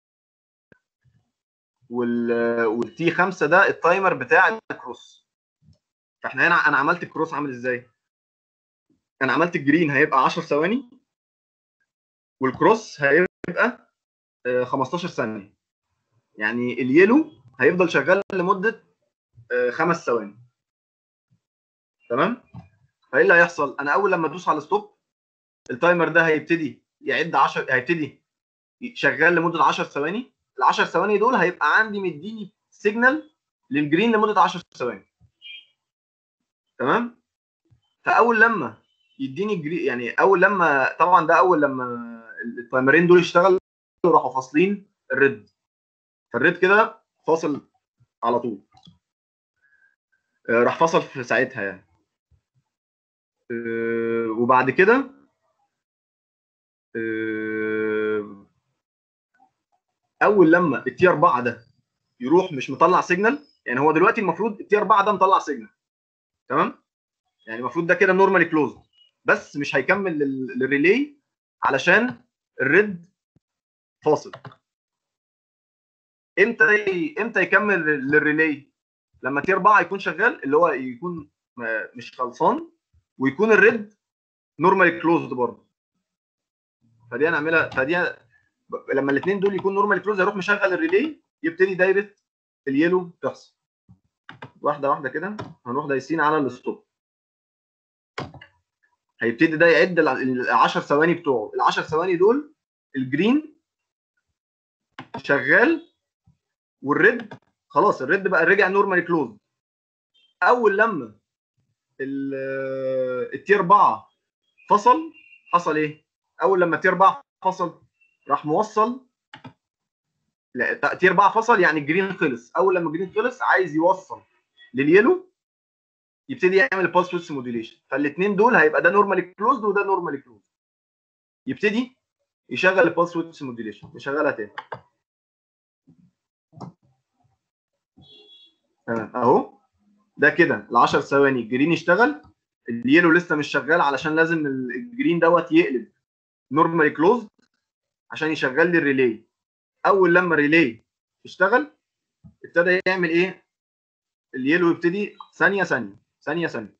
وال والتي 5 ده التايمر بتاع الكروس فاحنا هنا انا عملت الكروس عامل ازاي؟ انا عملت الجرين هيبقى 10 ثواني والكروس هيبقى آه، 15 ثانيه يعني اليلو هيفضل شغال لمده آه، خمس ثواني تمام فايه اللي هيحصل انا اول لما ادوس على ستوب التايمر ده هيبتدي يعد 10 هيبتدي شغال لمده 10 ثواني ال 10 ثواني دول هيبقى عندي مديني سيجنال للجرين لمده 10 ثواني تمام فاول لما يديني جري يعني اول لما طبعا ده اول لما التايمرين دول يشتغلوا راحوا فاصلين الريد فالريد كده فاصل على طول آه، راح فصل في ساعتها يعني آه، وبعد كده آه، اول لما التي 4 ده يروح مش مطلع سيجنال يعني هو دلوقتي المفروض التي 4 ده مطلع سيجنال تمام يعني المفروض ده كده نورمالي كلوز بس مش هيكمل لل- للريلي علشان الريد فاصل امتى ي- امتى يكمل للريلي لما تي 4 يكون شغال اللي هو يكون م- مش خلصان ويكون الريد نورمالي كلوزد برضه فدي هنعملها فدي ب- لما الاثنين دول يكون نورمالي كلوز هيروح مشغل الريلي يبتدي دايره اليلو تحصل واحده واحده كده هنروح دايسين على الستوب هيبتدي ده يعد ال 10 ثواني بتوعه ال 10 ثواني دول الجرين شغال والريد خلاص الريد بقى رجع نورمالي كلوز اول لما ال- التي 4 فصل حصل ايه؟ اول لما التي 4 فصل راح موصل لا تي 4 فصل يعني الجرين خلص اول لما الجرين خلص عايز يوصل لليلو يبتدي يعمل البالس ويدث موديليشن فالاثنين دول هيبقى ده نورمالي كلوزد وده نورمالي كلوزد يبتدي يشغل البالس ويدث موديليشن يشغلها تاني تمام اهو ده كده ال 10 ثواني الجرين يشتغل اليلو لسه مش شغال علشان لازم الجرين دوت يقلب نورمالي كلوزد عشان يشغل لي الريلي اول لما الريلي يشتغل ابتدى يعمل ايه اليلو يبتدي ثانيه ثانيه ثانيه ثانيه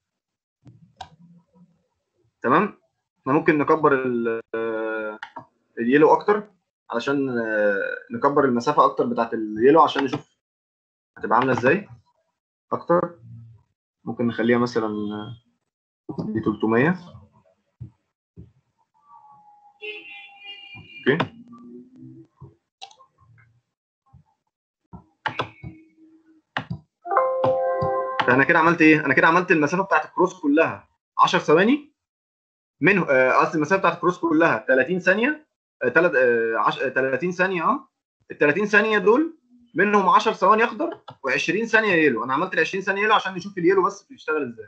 تمام احنا ممكن نكبر ال- آه، اليلو اكتر علشان آه، نكبر المسافه اكتر بتاعت اليلو عشان نشوف هتبقى عامله ازاي اكتر ممكن نخليها مثلا آه، دي 300 اوكي فانا كده عملت ايه؟ انا كده عملت المسافه بتاعت الكروس كلها 10 ثواني منه آه، قصدي المسافه بتاعت الكروس كلها 30 ثانيه آه، تلات- آه، عش- آه، 30 ثانيه اه ال 30 ثانيه دول منهم 10 ثواني اخضر و20 ثانيه يلو انا عملت ال 20 ثانيه يلو عشان نشوف اليلو بس بيشتغل ازاي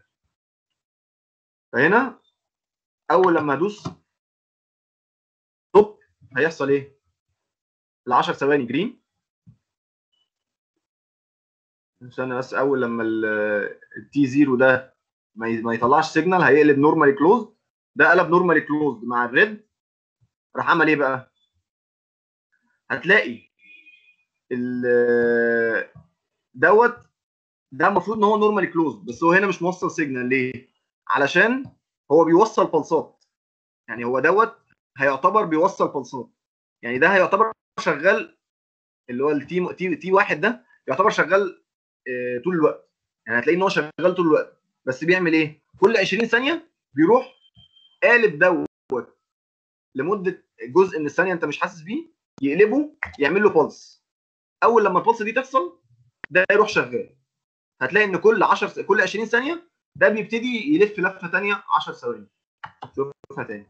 فهنا اول لما ادوس ستوب هيحصل ايه؟ ال 10 ثواني جرين استنى بس اول لما التي زيرو ده ما ي- ما يطلعش سيجنال هيقلب نورمالي كلوزد ده قلب نورمالي كلوزد مع الريد راح عمل ايه بقى؟ هتلاقي ال دوت ده المفروض ان هو نورمالي كلوزد بس هو هنا مش موصل سيجنال ليه؟ علشان هو بيوصل بلصات يعني هو دوت هيعتبر بيوصل بلصات يعني ده هيعتبر شغال اللي هو التي تي تي واحد ده يعتبر شغال آه، طول الوقت يعني هتلاقي ان هو شغال طول الوقت بس بيعمل ايه؟ كل 20 ثانيه بيروح قالب دوت لمده جزء من الثانيه انت مش حاسس بيه يقلبه يعمل له بلس اول لما البلس دي تحصل ده يروح شغال هتلاقي ان كل 10 س- كل 20 ثانيه ده بيبتدي يلف لفه ثانيه 10 ثواني شوفها تاني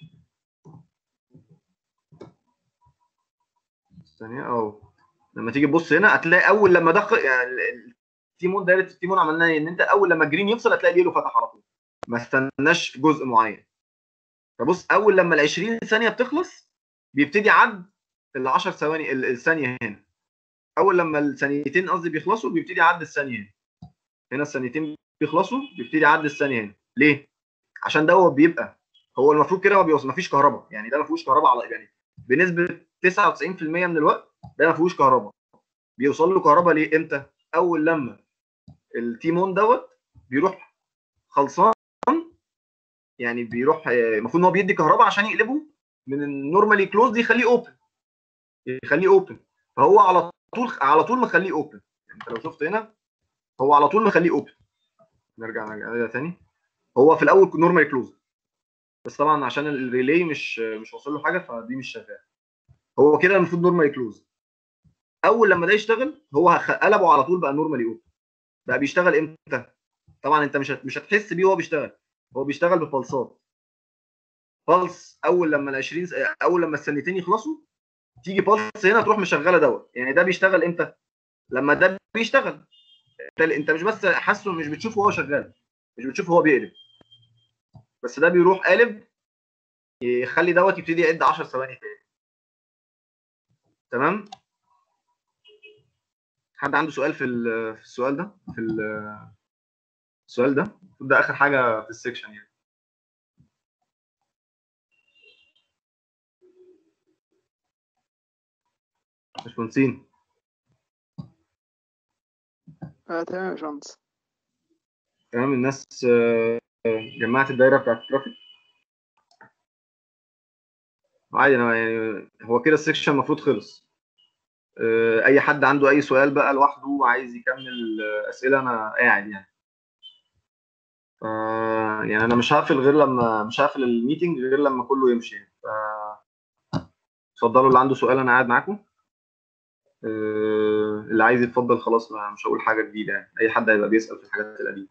ثانيه اهو لما تيجي تبص هنا هتلاقي اول لما دخل يعني ال- التيمون دايره التيمون عملناها إيه؟ ان انت اول لما الجرين يفصل هتلاقي اليلو فتح على طول ما استناش في جزء معين فبص اول لما ال 20 ثانيه بتخلص بيبتدي عد ال 10 ثواني ال- الثانيه هنا اول لما الثانيتين قصدي بيخلصوا بيبتدي يعد الثانيه هنا هنا الثانيتين بيخلصوا بيبتدي يعد الثانيه هنا ليه عشان ده هو بيبقى هو المفروض كده ما بيوصل ما فيش كهرباء يعني ده ما فيهوش كهرباء على يعني بنسبه 99% من الوقت ده ما فيهوش كهرباء بيوصل له كهرباء ليه امتى اول لما التيمون دوت بيروح خلصان يعني بيروح المفروض ان هو بيدي كهرباء عشان يقلبه من النورمالي كلوز دي يخليه اوبن يخليه اوبن فهو على طول على طول مخليه اوبن يعني انت لو شفت هنا هو على طول مخليه اوبن نرجع نرجع تاني هو في الاول نورمالي كلوز بس طبعا عشان الريلي مش مش واصل له حاجه فدي مش شغاله هو كده المفروض نورمالي كلوز اول لما ده يشتغل هو هخ- قلبه على طول بقى نورمالي اوبن بقى بيشتغل امتى طبعا انت مش هت- مش هتحس بيه وهو بيشتغل هو بيشتغل ببلصات بلس اول لما ال 20 س- اول لما الثانيتين يخلصوا تيجي بلس هنا تروح مشغله دوت يعني ده بيشتغل امتى لما ده بيشتغل انت انت مش بس حاسه مش بتشوفه وهو شغال مش بتشوفه وهو بيقلب بس ده بيروح قالب يخلي دوت يبتدي يعد 10 ثواني تاني تمام حد عنده سؤال في ال- في السؤال ده في ال- السؤال ده ده اخر حاجه في السكشن يعني باشمهندسين آه تمام يا باشمهندس تمام الناس آه، جمعت الدايره بتاعت الترافيك عادي انا يعني هو كده السكشن المفروض خلص آه، اي حد عنده اي سؤال بقى لوحده عايز يكمل آه، اسئله انا قاعد يعني ف يعني انا مش هقفل غير لما مش هقفل الميتنج غير لما كله يمشي يعني ف اتفضلوا اللي عنده سؤال انا قاعد معاكم آه، اللي عايز يتفضل خلاص ما مش هقول حاجه جديده يعني اي حد هيبقى بيسال في الحاجات القديمه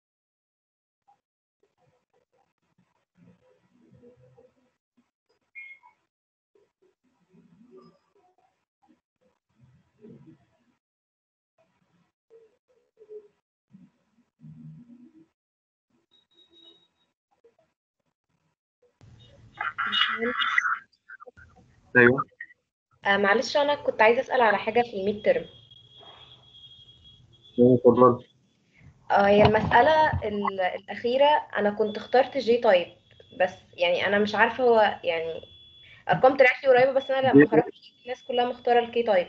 ايوه آه معلش انا كنت عايزه اسال على حاجه في الميد ترم اتفضل آه هي المساله ال- الاخيره انا كنت اخترت جي تايب بس يعني انا مش عارفه هو يعني ارقام طلعت لي قريبه بس انا لما خرجت الناس كلها مختاره الكي تايب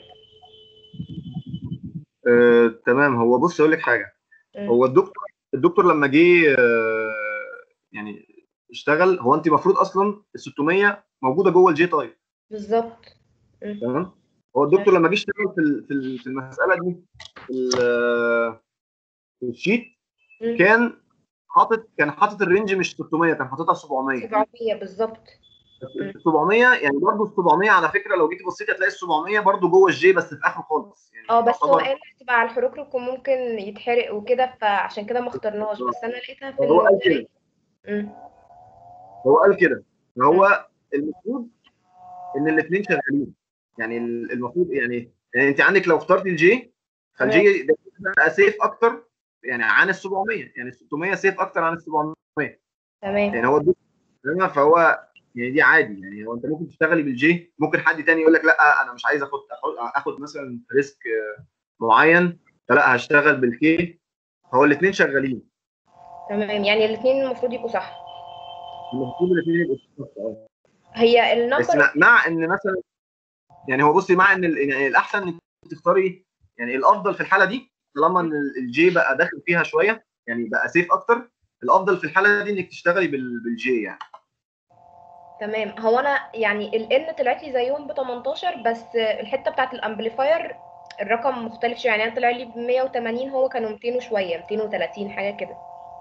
آه، تمام هو بص اقول لك حاجه مم. هو الدكتور الدكتور لما جه آه، يعني اشتغل هو انت المفروض اصلا ال 600 موجوده جوه الجي تايب بالظبط مم. تمام هو الدكتور لما جه اشتغل في ال- في ال- في المساله دي في ال- في الشيت مم. كان حاطط كان حاطط الرينج مش 600 كان حاططها 700 700 بالظبط مم. ال 700 يعني برضه ال 700 على فكره لو جيتي بصيتي هتلاقي ال 700 برضه جوه الجي بس في اخره خالص يعني اه بس هو يعتبر- قال هتبقى على الحروكروك وممكن يتحرق وكده فعشان كده ما اخترناش بس انا لقيتها في هو قال النظرية. كده مم. هو قال كده هو المفروض ان الاثنين شغالين يعني ال- المفروض يعني يعني انت عندك لو اخترت الجي فالجي ده بقى سيف اكتر يعني عن ال 700 يعني ال 600 سيف اكتر عن ال 700 تمام يعني هو الدكتور تمام؟ فهو يعني دي عادي يعني هو انت ممكن تشتغلي بالجي ممكن حد تاني يقول لك لا انا مش عايز اخد اخد, أخد مثلا ريسك آه، معين فلا هشتغل بالكي هو الاثنين شغالين تمام يعني الاثنين المفروض يبقوا صح المفروض الاثنين يبقوا صح. آه. هي بس النمبر مع- مع ان مثلا يعني هو بصي مع ان ال- يعني الاحسن انك تختاري يعني الافضل في الحاله دي طالما ان ال- الجي بقى داخل فيها شويه يعني بقى سيف اكتر الافضل في الحاله دي انك تشتغلي بال- بالجي يعني تمام هو انا يعني ال N طلعت لي زيهم ب 18 بس الحته بتاعت الامبليفاير الرقم مختلف شويه يعني انا طلع لي ب 180 هو كانوا 200 وشويه 230 حاجه كده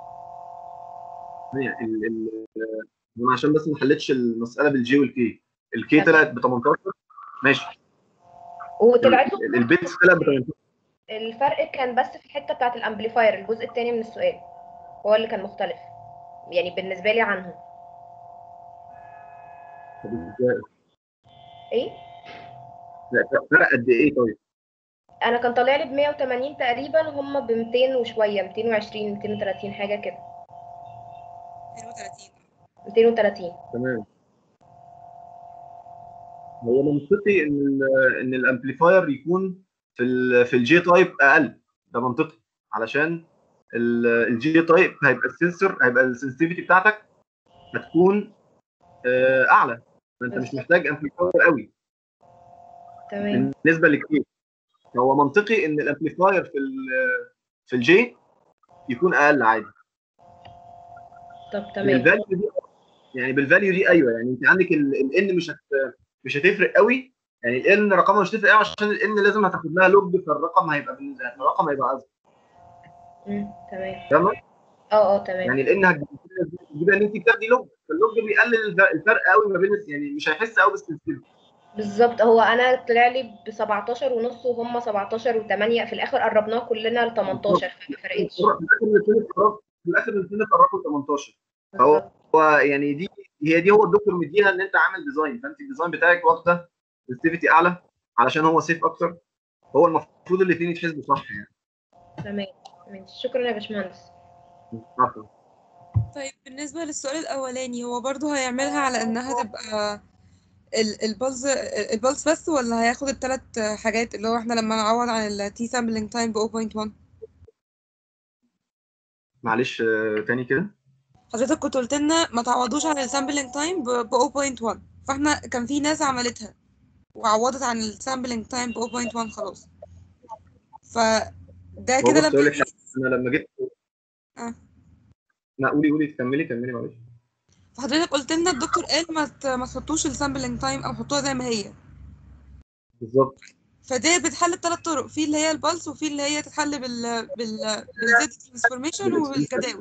يعني ال ال انا عشان بس ما حلتش المساله بالجي والكي الكي تمام. طلعت ب 18 ماشي وطلعت له ال- البيتس طلعت ب 18 الفرق كان بس في الحته بتاعت الامبليفاير الجزء الثاني من السؤال هو اللي كان مختلف يعني بالنسبه لي عنهم طب إزاي؟ ايه لا، فرق قد ايه طيب؟ انا كان طالع لي ب 180 تقريبا هم ب 200 وشويه 220 230 حاجه كده 32 230 تمام هو منطقي ان ال ان الامبليفاير يكون في ال في الجي تايب اقل ده منطقي علشان ال- الجي تايب هيبقى السنسور هيبقى السنسيتيفيتي بتاعتك هتكون آه، اعلى فانت مش محتاج امبليفاير قوي تمام بالنسبه للكي هو منطقي ان الامبليفاير في ال في الجي يكون اقل عادي طب تمام بالفاليو دي يعني بالفاليو دي ايوه يعني انت عندك الان مش هت مش هتفرق قوي يعني الان رقمها مش هتفرق قوي عشان الان لازم هتاخد لها لوج فالرقم هيبقى بالنسبه الرقم هيبقى اصغر مم، تمام تمام اه اه تمام يعني لان هتجيب ان انت بتاخدي لوج فاللوج بيقلل الف- الفرق قوي ما بين يعني مش هيحس قوي بالسنسيتيفيتي بالظبط هو انا طلع لي ب 17 ونص وهم 17 و8 في الاخر قربناه كلنا ل 18 فما فرقتش في الاخر الاثنين اتقربوا في الاخر الاثنين اتقربوا 18 فهو بالظبط. هو يعني دي هي دي هو الدكتور مديها ان انت عامل ديزاين فانت الديزاين بتاعك واخده سنسيتيفيتي اعلى علشان هو سيف اكتر هو المفروض الاثنين يتحسبوا صح يعني تمام ماشي شكرا يا باشمهندس عفوا. طيب بالنسبة للسؤال الأولاني هو برضو هيعملها على إنها تبقى ال- البلز البلز بس ولا هياخد التلات حاجات اللي هو احنا لما نعوض عن ال T sampling time ب 0.1 معلش آه، تاني كده حضرتك كنت قلت لنا ما تعوضوش عن السامبلينج تايم ب 0.1 فاحنا كان في ناس عملتها وعوضت عن السامبلينج تايم ب 0.1 خلاص فده هو كده بص لما اقول لك يجي حاجة، انا لما جيت آه. لا قولي قولي كملي كملي معلش فحضرتك قلت لنا الدكتور قال ما ت- ما تحطوش السامبلينج تايم او حطوها زي ما هي بالظبط فدي بتحل بثلاث طرق في اللي هي البلس وفي اللي هي تتحل بال بال بالزد ترانسفورميشن وبالجداول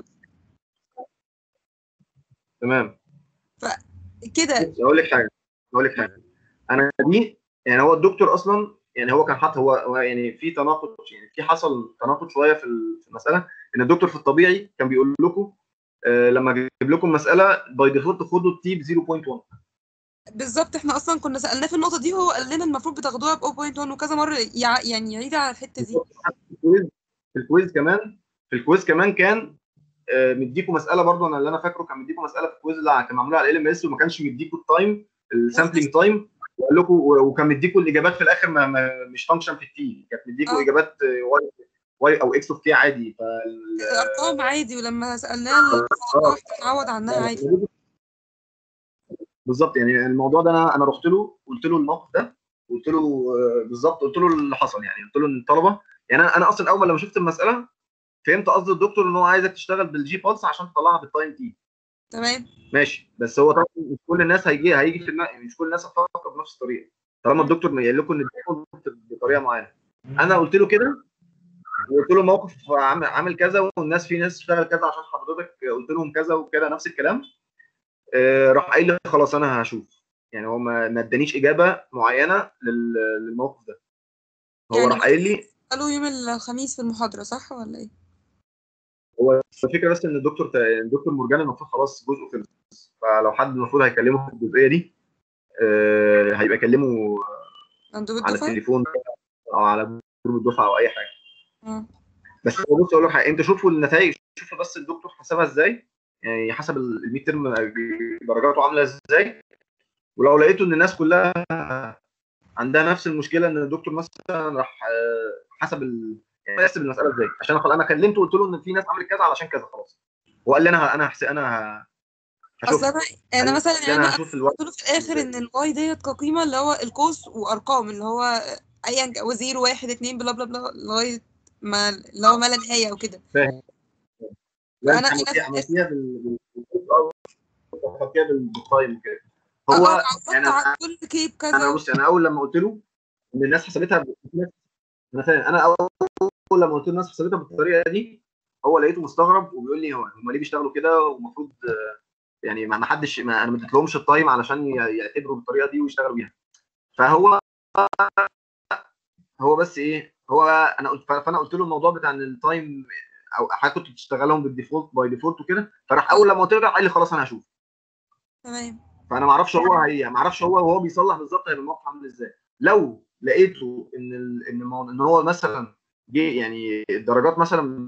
تمام كده بص اقول لك حاجه اقول لك حاجه انا دي يعني هو الدكتور اصلا يعني هو كان حاطط هو, هو يعني في تناقض يعني في حصل تناقض شويه في ال- في المساله ان الدكتور في الطبيعي كان بيقول لكم آه لما اجيب لكم مساله باي ديفولت خدوا التي ب 0.1 بالظبط احنا اصلا كنا سالناه في النقطه دي وهو قال لنا المفروض بتاخدوها ب 0.1 وكذا مره يع- يعني يعيد على الحته دي في الكويز في الكويز كمان في الكويز كمان كان آه، مديكم مساله برضو انا اللي انا فاكره كان مديكم مساله في الكويز اللي كان معموله على ال ام اس وما كانش مديكم التايم السامبلينج تايم وقال لكم وكان مديكم الاجابات في الاخر ما ما مش فانكشن في التي كانت مديكم آه. اجابات واي واي او اكس اوف كي عادي فال الارقام عادي ولما سالناه الواحد نعوض عنها عادي بالظبط يعني الموضوع ده انا انا رحت له قلت له الموقف ده قلت له آه، بالظبط قلت له اللي حصل يعني قلت له ان الطلبه يعني انا انا اصلا اول لما شفت المساله فهمت قصد الدكتور ان هو عايزك تشتغل بالجي بالس عشان تطلعها بالتايم تي تمام ماشي بس هو طبعا مش كل الناس هيجي هيجي في دماغ مش كل الناس هتفكر بنفس الطريقه طالما الدكتور ما قال لكم ان الدكتور بطريقه معينه انا قلت له كده وقلت له موقف عامل عامل كذا والناس في ناس اشتغل كذا عشان حضرتك قلت لهم كذا وكده نفس الكلام آه، راح قايل لي خلاص انا هشوف يعني هو ما ما ادانيش اجابه معينه لل- للموقف ده هو يعني راح قايل لي قالوا يوم الخميس في المحاضره صح ولا ايه هو الفكره بس ان الدكتور الدكتور مرجان المفروض خلاص جزءه خلص فلو حد المفروض هيكلمه في الجزئيه دي آه، هيبقى يكلمه مندوب على الدفعه التليفون او على جروب الدفعه او اي حاجه اه بس هو بص اقول لك حاجه انت شوفوا النتائج شوفوا بس الدكتور حسبها ازاي يعني حسب الميد ترم درجاته عامله ازاي ولو لقيتوا ان الناس كلها عندها نفس المشكله ان الدكتور مثلا راح آه، حسب ال... يعني حسب المساله ازاي عشان خلاص انا كلمته قلت له ان في ناس عملت كذا علشان كذا خلاص هو قال لي انا ه- انا هحس... انا ه- هشوف اصل انا انا قال مثلا لي يعني انا انا هشوف الوقت قلت له في الاخر ان الواي ديت كقيمه اللي هو القوس وارقام اللي هو ايا كان وزيرو واحد اتنين بلا بلا بلا لغايه ما اللي هو ما لا نهايه وكده فاهم لا فأنا- انت أنا عملتيها في- عملتيها بال بال- أو عملتيها بال- بالتايم كده هو هو عوضت يعني على كل كيب انا كذا بص انا اول لما قلت له ان الناس حسبتها ب- انا فاهم انا اول لما قلت له الناس حسبتها بالطريقه دي هو لقيته مستغرب وبيقول لي هو هم ليه بيشتغلوا كده ومفروض آه، يعني ما ما حدش ما انا ما اديتلهمش التايم علشان ي- يعتبروا بالطريقه دي ويشتغلوا بيها فهو هو بس ايه هو انا قلت فانا قلت له الموضوع بتاع ان التايم او حاجه كنت بتشتغلهم بالديفولت باي ديفولت وكده فراح اول لما قلت له قال لي خلاص انا هشوف تمام فانا ما اعرفش هو هي ما اعرفش هو وهو بيصلح بالظبط هيبقى الموقف عامل ازاي لو لقيته ان ال... ان المو... ان هو مثلا جه يعني الدرجات مثلا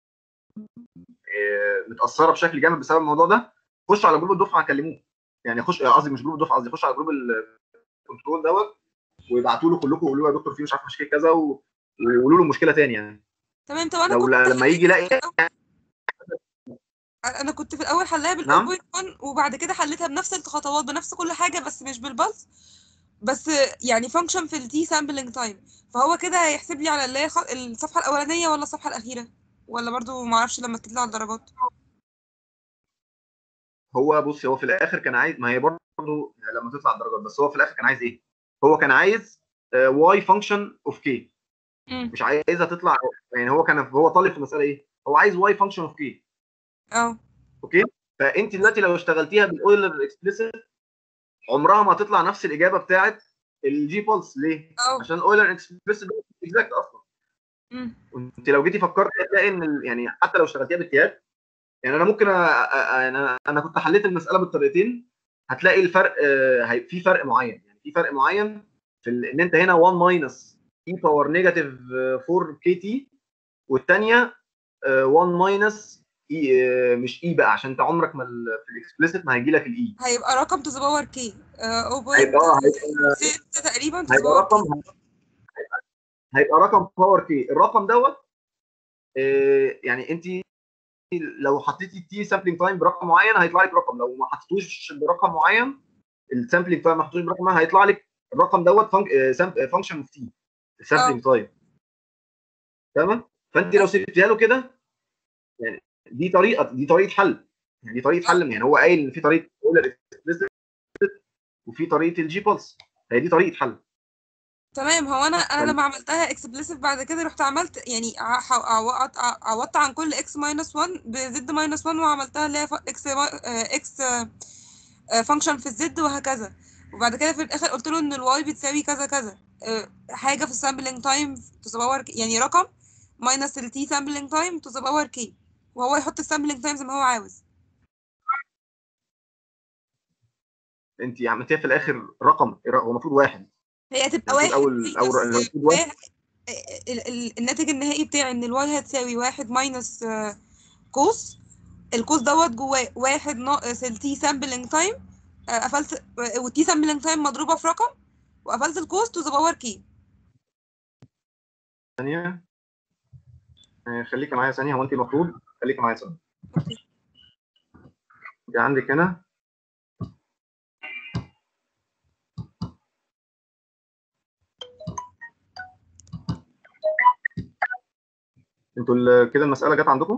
آه، متاثره بشكل جامد بسبب الموضوع ده خش على جروب الدفعه كلموه يعني خش قصدي مش جروب الدفعه قصدي خش على جروب الكنترول دوت ويبعتوا له كلكم وقولوا له يا دكتور في مش عارف مشكله كذا و... ويقولوا له مشكله تانية يعني تمام طب انا لو كنت ل- لما يجي يلاقي انا كنت في الاول حلها بال نعم؟ 0.1 وبعد كده حليتها بنفس الخطوات بنفس كل حاجه بس مش بالبلس بس يعني فانكشن في التي سامبلنج تايم فهو كده هيحسب لي على اللي هي خ- الصفحه الاولانيه ولا الصفحه الاخيره ولا برضو ما اعرفش لما تطلع الدرجات هو بص هو في الاخر كان عايز ما هي برضه لما تطلع الدرجات بس هو في الاخر كان عايز ايه؟ هو كان عايز واي فانكشن اوف كي مم. مش عايزها تطلع يعني هو كان هو طالب في المساله ايه؟ هو عايز واي فانكشن اوف كي اه اوكي فانت دلوقتي لو اشتغلتيها بالاويلر اكسبليسيت عمرها ما هتطلع نفس الاجابه بتاعت الجي بولس ليه؟ اه عشان اويلر اكسبليسيت اكزاكت اصلا مم. انت لو جيتي فكرت هتلاقي ان ال- يعني حتى لو اشتغلتيها بالتياب يعني انا ممكن أ... أ... انا انا كنت حليت المساله بالطريقتين هتلاقي الفرق آه، هي- في فرق معين يعني في فرق معين في ال... ان انت هنا 1 ماينس اي باور نيجاتيف 4 كي تي والثانيه 1 ماينس اي مش اي بقى عشان انت عمرك ما ال- في الاكسبليسيت ما هيجي لك الاي هيبقى رقم تو ذا باور كي هيبقى اه هيبقى 0.6 تقريبا to the هيبقى power رقم هيبقى رقم باور كي الرقم دوت آه، يعني انت لو حطيتي التي سامبلينج تايم برقم معين هيطلع لك رقم لو ما حطيتوش برقم معين السامبلينج تايم ما حطيتوش برقم معين هيطلع لك الرقم دوت فانكشن اوف تي السامبلينج تايم تمام فانت لو سبتيها له كده يعني دي طريقه دي طريقه حل يعني دي طريقه حل يعني هو قايل ان في طريقه اولر وفي طريقه الجي بلس هي دي طريقه حل تمام هو انا انا تمام. لما عملتها اكسبليسيف بعد كده رحت عملت يعني ع- ح- عوضت ع- عوضت عن كل اكس ماينس 1 بزد ماينس 1 وعملتها اللي هي ف- اكس اكس فانكشن في الزد وهكذا وبعد كده في الاخر قلت له ان الواي بتساوي كذا كذا آه، حاجه في السامبلنج تايم تو ذا باور يعني رقم ماينس التي سامبلنج تايم تو ذا باور كي وهو يحط السامبلنج تايم زي ما هو عاوز انت عملتيها في الاخر رقم هو المفروض واحد هي هتبقى المفروض واحد اول اول minus المفروض واحد واحد ال- ال- الناتج النهائي بتاعي ان الواي هتساوي واحد ماينس كوس الكوس دوت جواه واحد ناقص التي سامبلنج تايم قفلت والتي سامبلنج تايم مضروبه في رقم وقفلت الكوس تو ذا باور كي ثانيه آه، خليكي معايا ثانيه هو انت المفروض خليكي معايا ثانيه انت عندك هنا انتوا ال- كده المساله جت عندكم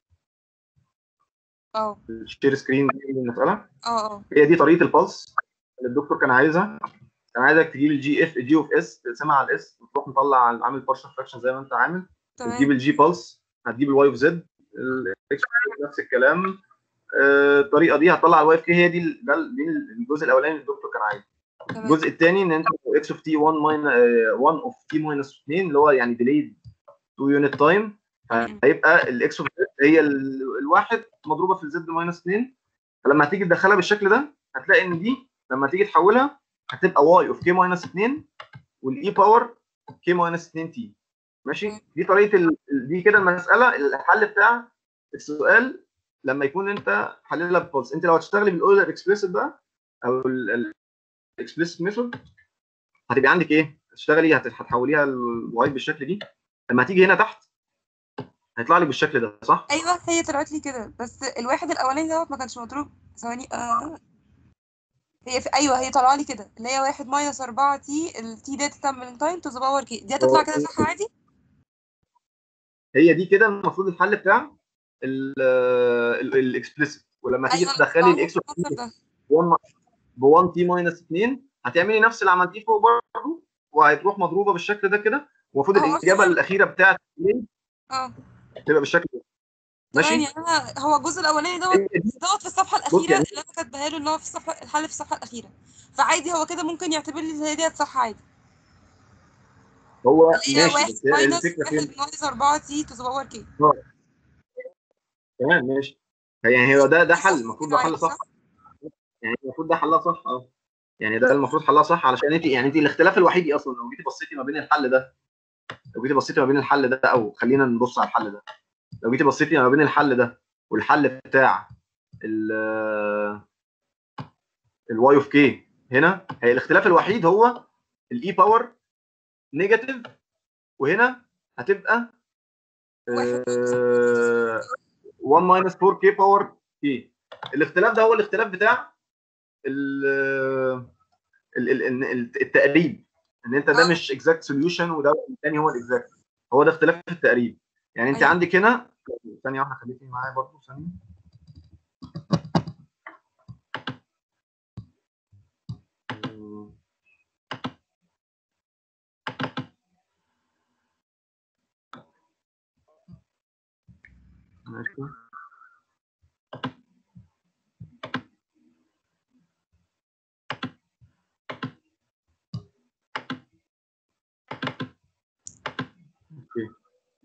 اه الشير سكرين دي المساله اه اه هي دي طريقه البلس اللي الدكتور كان عايزها كان عايزك تجيب الجي اف جي اوف اس تقسمها على الاس وتروح مطلع عامل بارشل فراكشن زي ما انت عامل تمام تجيب الجي بلس هتجيب الواي اوف زد نفس الكلام آه، الطريقه دي هتطلع الواي اوف كي هي دي ال- ده ال- دي الجزء الاولاني اللي الدكتور كان عايزه تمام الجزء الثاني ان انت اكس اوف تي 1 ماين 1 اوف تي ماينس 2 اللي هو يعني ديليد 2 يونت تايم مم. هيبقى الاكس اوف هي ال- الواحد مضروبه في الزد ماينس 2 فلما هتيجي تدخلها بالشكل ده هتلاقي ان دي لما تيجي تحولها هتبقى واي اوف كي ماينس 2 والاي باور كي ماينس 2 تي ماشي مم. دي طريقه ال... دي كده المساله الحل بتاع السؤال لما يكون انت حللها ببولس انت لو هتشتغلي بالاويلر اكسبليسيت بقى او الاكسبليسيت ميثود هتبقى عندك ايه؟ هتشتغلي هت- هتحوليها الواي بالشكل دي لما هتيجي هنا تحت هيطلع لك بالشكل ده صح؟ ايوه هي طلعت لي كده بس الواحد الاولاني دوت ما كانش مضروب ثواني آه. هي في ايوه هي طالعه لي كده اللي هي واحد ماينس 4 تي التي داتا سامبلنج تايم تو ذا باور كي دي هتطلع كده صح عادي هي دي كده المفروض الحل بتاع الاكسبليسيت ولما تيجي ايوه تدخلي أنا الاكس بفكر ده ب 1 تي ماينس 2 هتعملي نفس اللي عملتيه فوق برضه وهتروح مضروبه بالشكل ده كده المفروض هو الاجابه فعلا- الاخيره بتاعت اه تبقى بالشكل ده تمام ماشي يعني انا هو الجزء الاولاني دوت هي دي دوت في الصفحه بص الاخيره يعني اللي انا كاتباها له ان هو في الصفحه الحل في الصفحه الاخيره فعادي هو كده ممكن يعتبر لي هي ديت صح عادي هو اللي هي ماشي واحد بس هي ماينس الفكره فين؟ واحد ناقص 4 تي تو ذا باور كي تمام ماشي يعني هو ده ده دي حل صح المفروض كده ده حل عادي صح صح؟ يعني المفروض ده حلها صح اه يعني ده المفروض حلها صح علشان انت يعني انت الاختلاف الوحيد إيه اصلا لو جيتي بصيتي ما بين الحل ده لو جيتي بصيتي ما بين الحل ده او خلينا نبص على الحل ده لو جيتي بصيتي ما بين الحل ده والحل بتاع ال الواي اوف كي هنا هي الاختلاف الوحيد هو الاي باور نيجاتيف وهنا هتبقى واحد آه، 1 ماينس 4 كي باور كي الاختلاف ده هو الاختلاف بتاع ال ال- ال- ال- ال- التقريب ان انت ده اه مش اكزاكت سوليوشن وده الثاني هو الاكزاكت هو ده اختلاف في التقريب يعني انت ايوه عندك هنا ثانيه واحده خليكي معايا برضه ثانيه مم، ماشي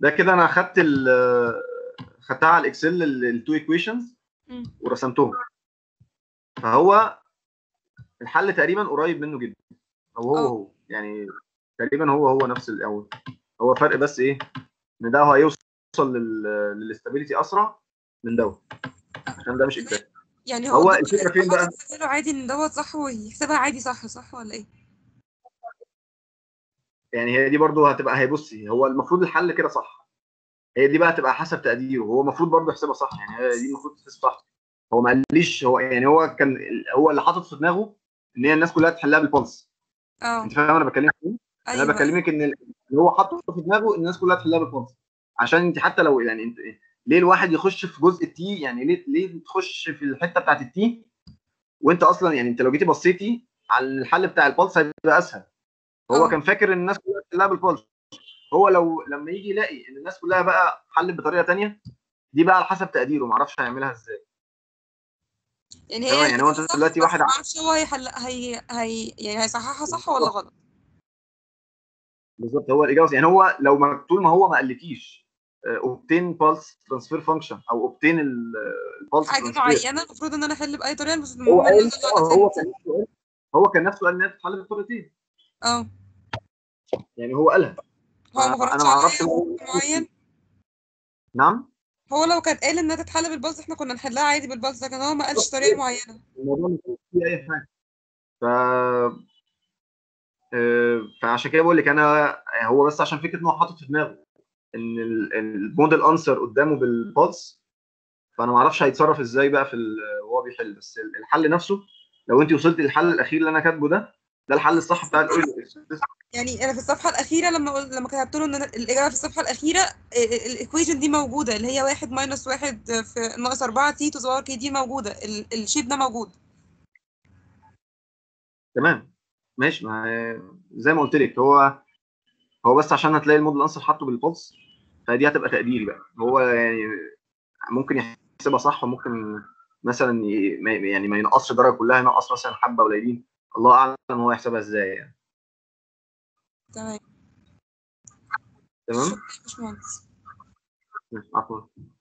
ده كده انا خدت ال خدتها على الاكسل التو ايكويشنز مم. ورسمتهم فهو الحل تقريبا قريب منه جدا او هو اه. هو يعني تقريبا هو هو نفس الاول هو فرق بس ايه ان ده هيوصل للاستابيليتي اسرع من دوت عشان ده مش اكزاكت يعني هو قدامه الفكرة فين بقى؟ يحسبها له عادي ان دوت صح ويحسبها عادي صح صح ولا ايه؟ يعني هي دي برضو هتبقى هي بصي هو المفروض الحل كده صح هي دي بقى هتبقى حسب تقديره هو المفروض برضو يحسبها صح يعني هي دي المفروض تحسب صح هو ما قاليش هو يعني هو كان هو اللي حاطط في دماغه ان هي الناس كلها تحلها بالبلس اه انت فاهم انا بكلمك ايه؟ انا ايوه بكلمك ان ال- اللي هو حاطه في دماغه ان الناس كلها تحلها بالبلس عشان انت حتى لو يعني انت ليه الواحد يخش في جزء التي يعني ليه ليه تخش في الحته بتاعت التي وانت اصلا يعني انت لو جيتي بصيتي على الحل بتاع البلس هيبقى اسهل هو اه. كان فاكر ان الناس كلها تحلها بالبلس هو لو لما يجي يلاقي ان الناس كلها بقى حلت بطريقه تانية دي بقى على حسب تقديره معرفش هيعملها ازاي يعني تمام، هي يعني هو الإجابة انت صح، دلوقتي بس واحد ع- معرفش هو هيحل هي هي يعني هيصححها صح ولا غلط بالظبط هو الاجابه يعني هو لو ما طول ما هو ما قالكيش اوبتين بالس ترانسفير فانكشن او اوبتين البالس حاجه ترانسفير معينه المفروض ان انا احل باي طريقه بس هو المهم ان قال انا آه، هو كان نفسه قال هو كان نفسه قال انها بتتحل بالطريقتين اه يعني هو قالها هو ما فأنا فرضش ما أعرفش عليا هو- معين نعم هو لو كان قال انها تتحل بالبلس احنا كنا نحلها عادي بالبلس لكن هو ما قالش طريقه معينه الموضوع مش فيه اي حاجه ف آه، فعشان كده بقول لك انا هو بس عشان فكره ان هو حاطط في دماغه ان ال- الموديل انسر قدامه بالبلس فانا ما اعرفش هيتصرف ازاي بقى في ال- وهو بيحل بس الحل نفسه لو انت وصلت للحل الاخير اللي انا كاتبه ده ده الحل الصح بتاع الاويل يعني انا في الصفحه الاخيره لما قل... لما كتبت له ان أنا الاجابه في الصفحه الاخيره الايكويشن دي موجوده اللي هي واحد ماينس واحد في ناقص 4 تي تو باور كي دي موجوده ال- الشيب ده موجود تمام ماشي ما هي- زي ما قلت لك هو هو بس عشان هتلاقي الموديل انسر حاطه بالبلس فدي هتبقى تقديري بقى هو يعني ممكن يحسبها صح وممكن مثلا ي- ما- يعني ما ينقصش الدرجه كلها ينقص مثلا حبه قليلين الله اعلم هو يحسبها ازاي يعني تمام تمام شكرا يا باشمهندس عفوا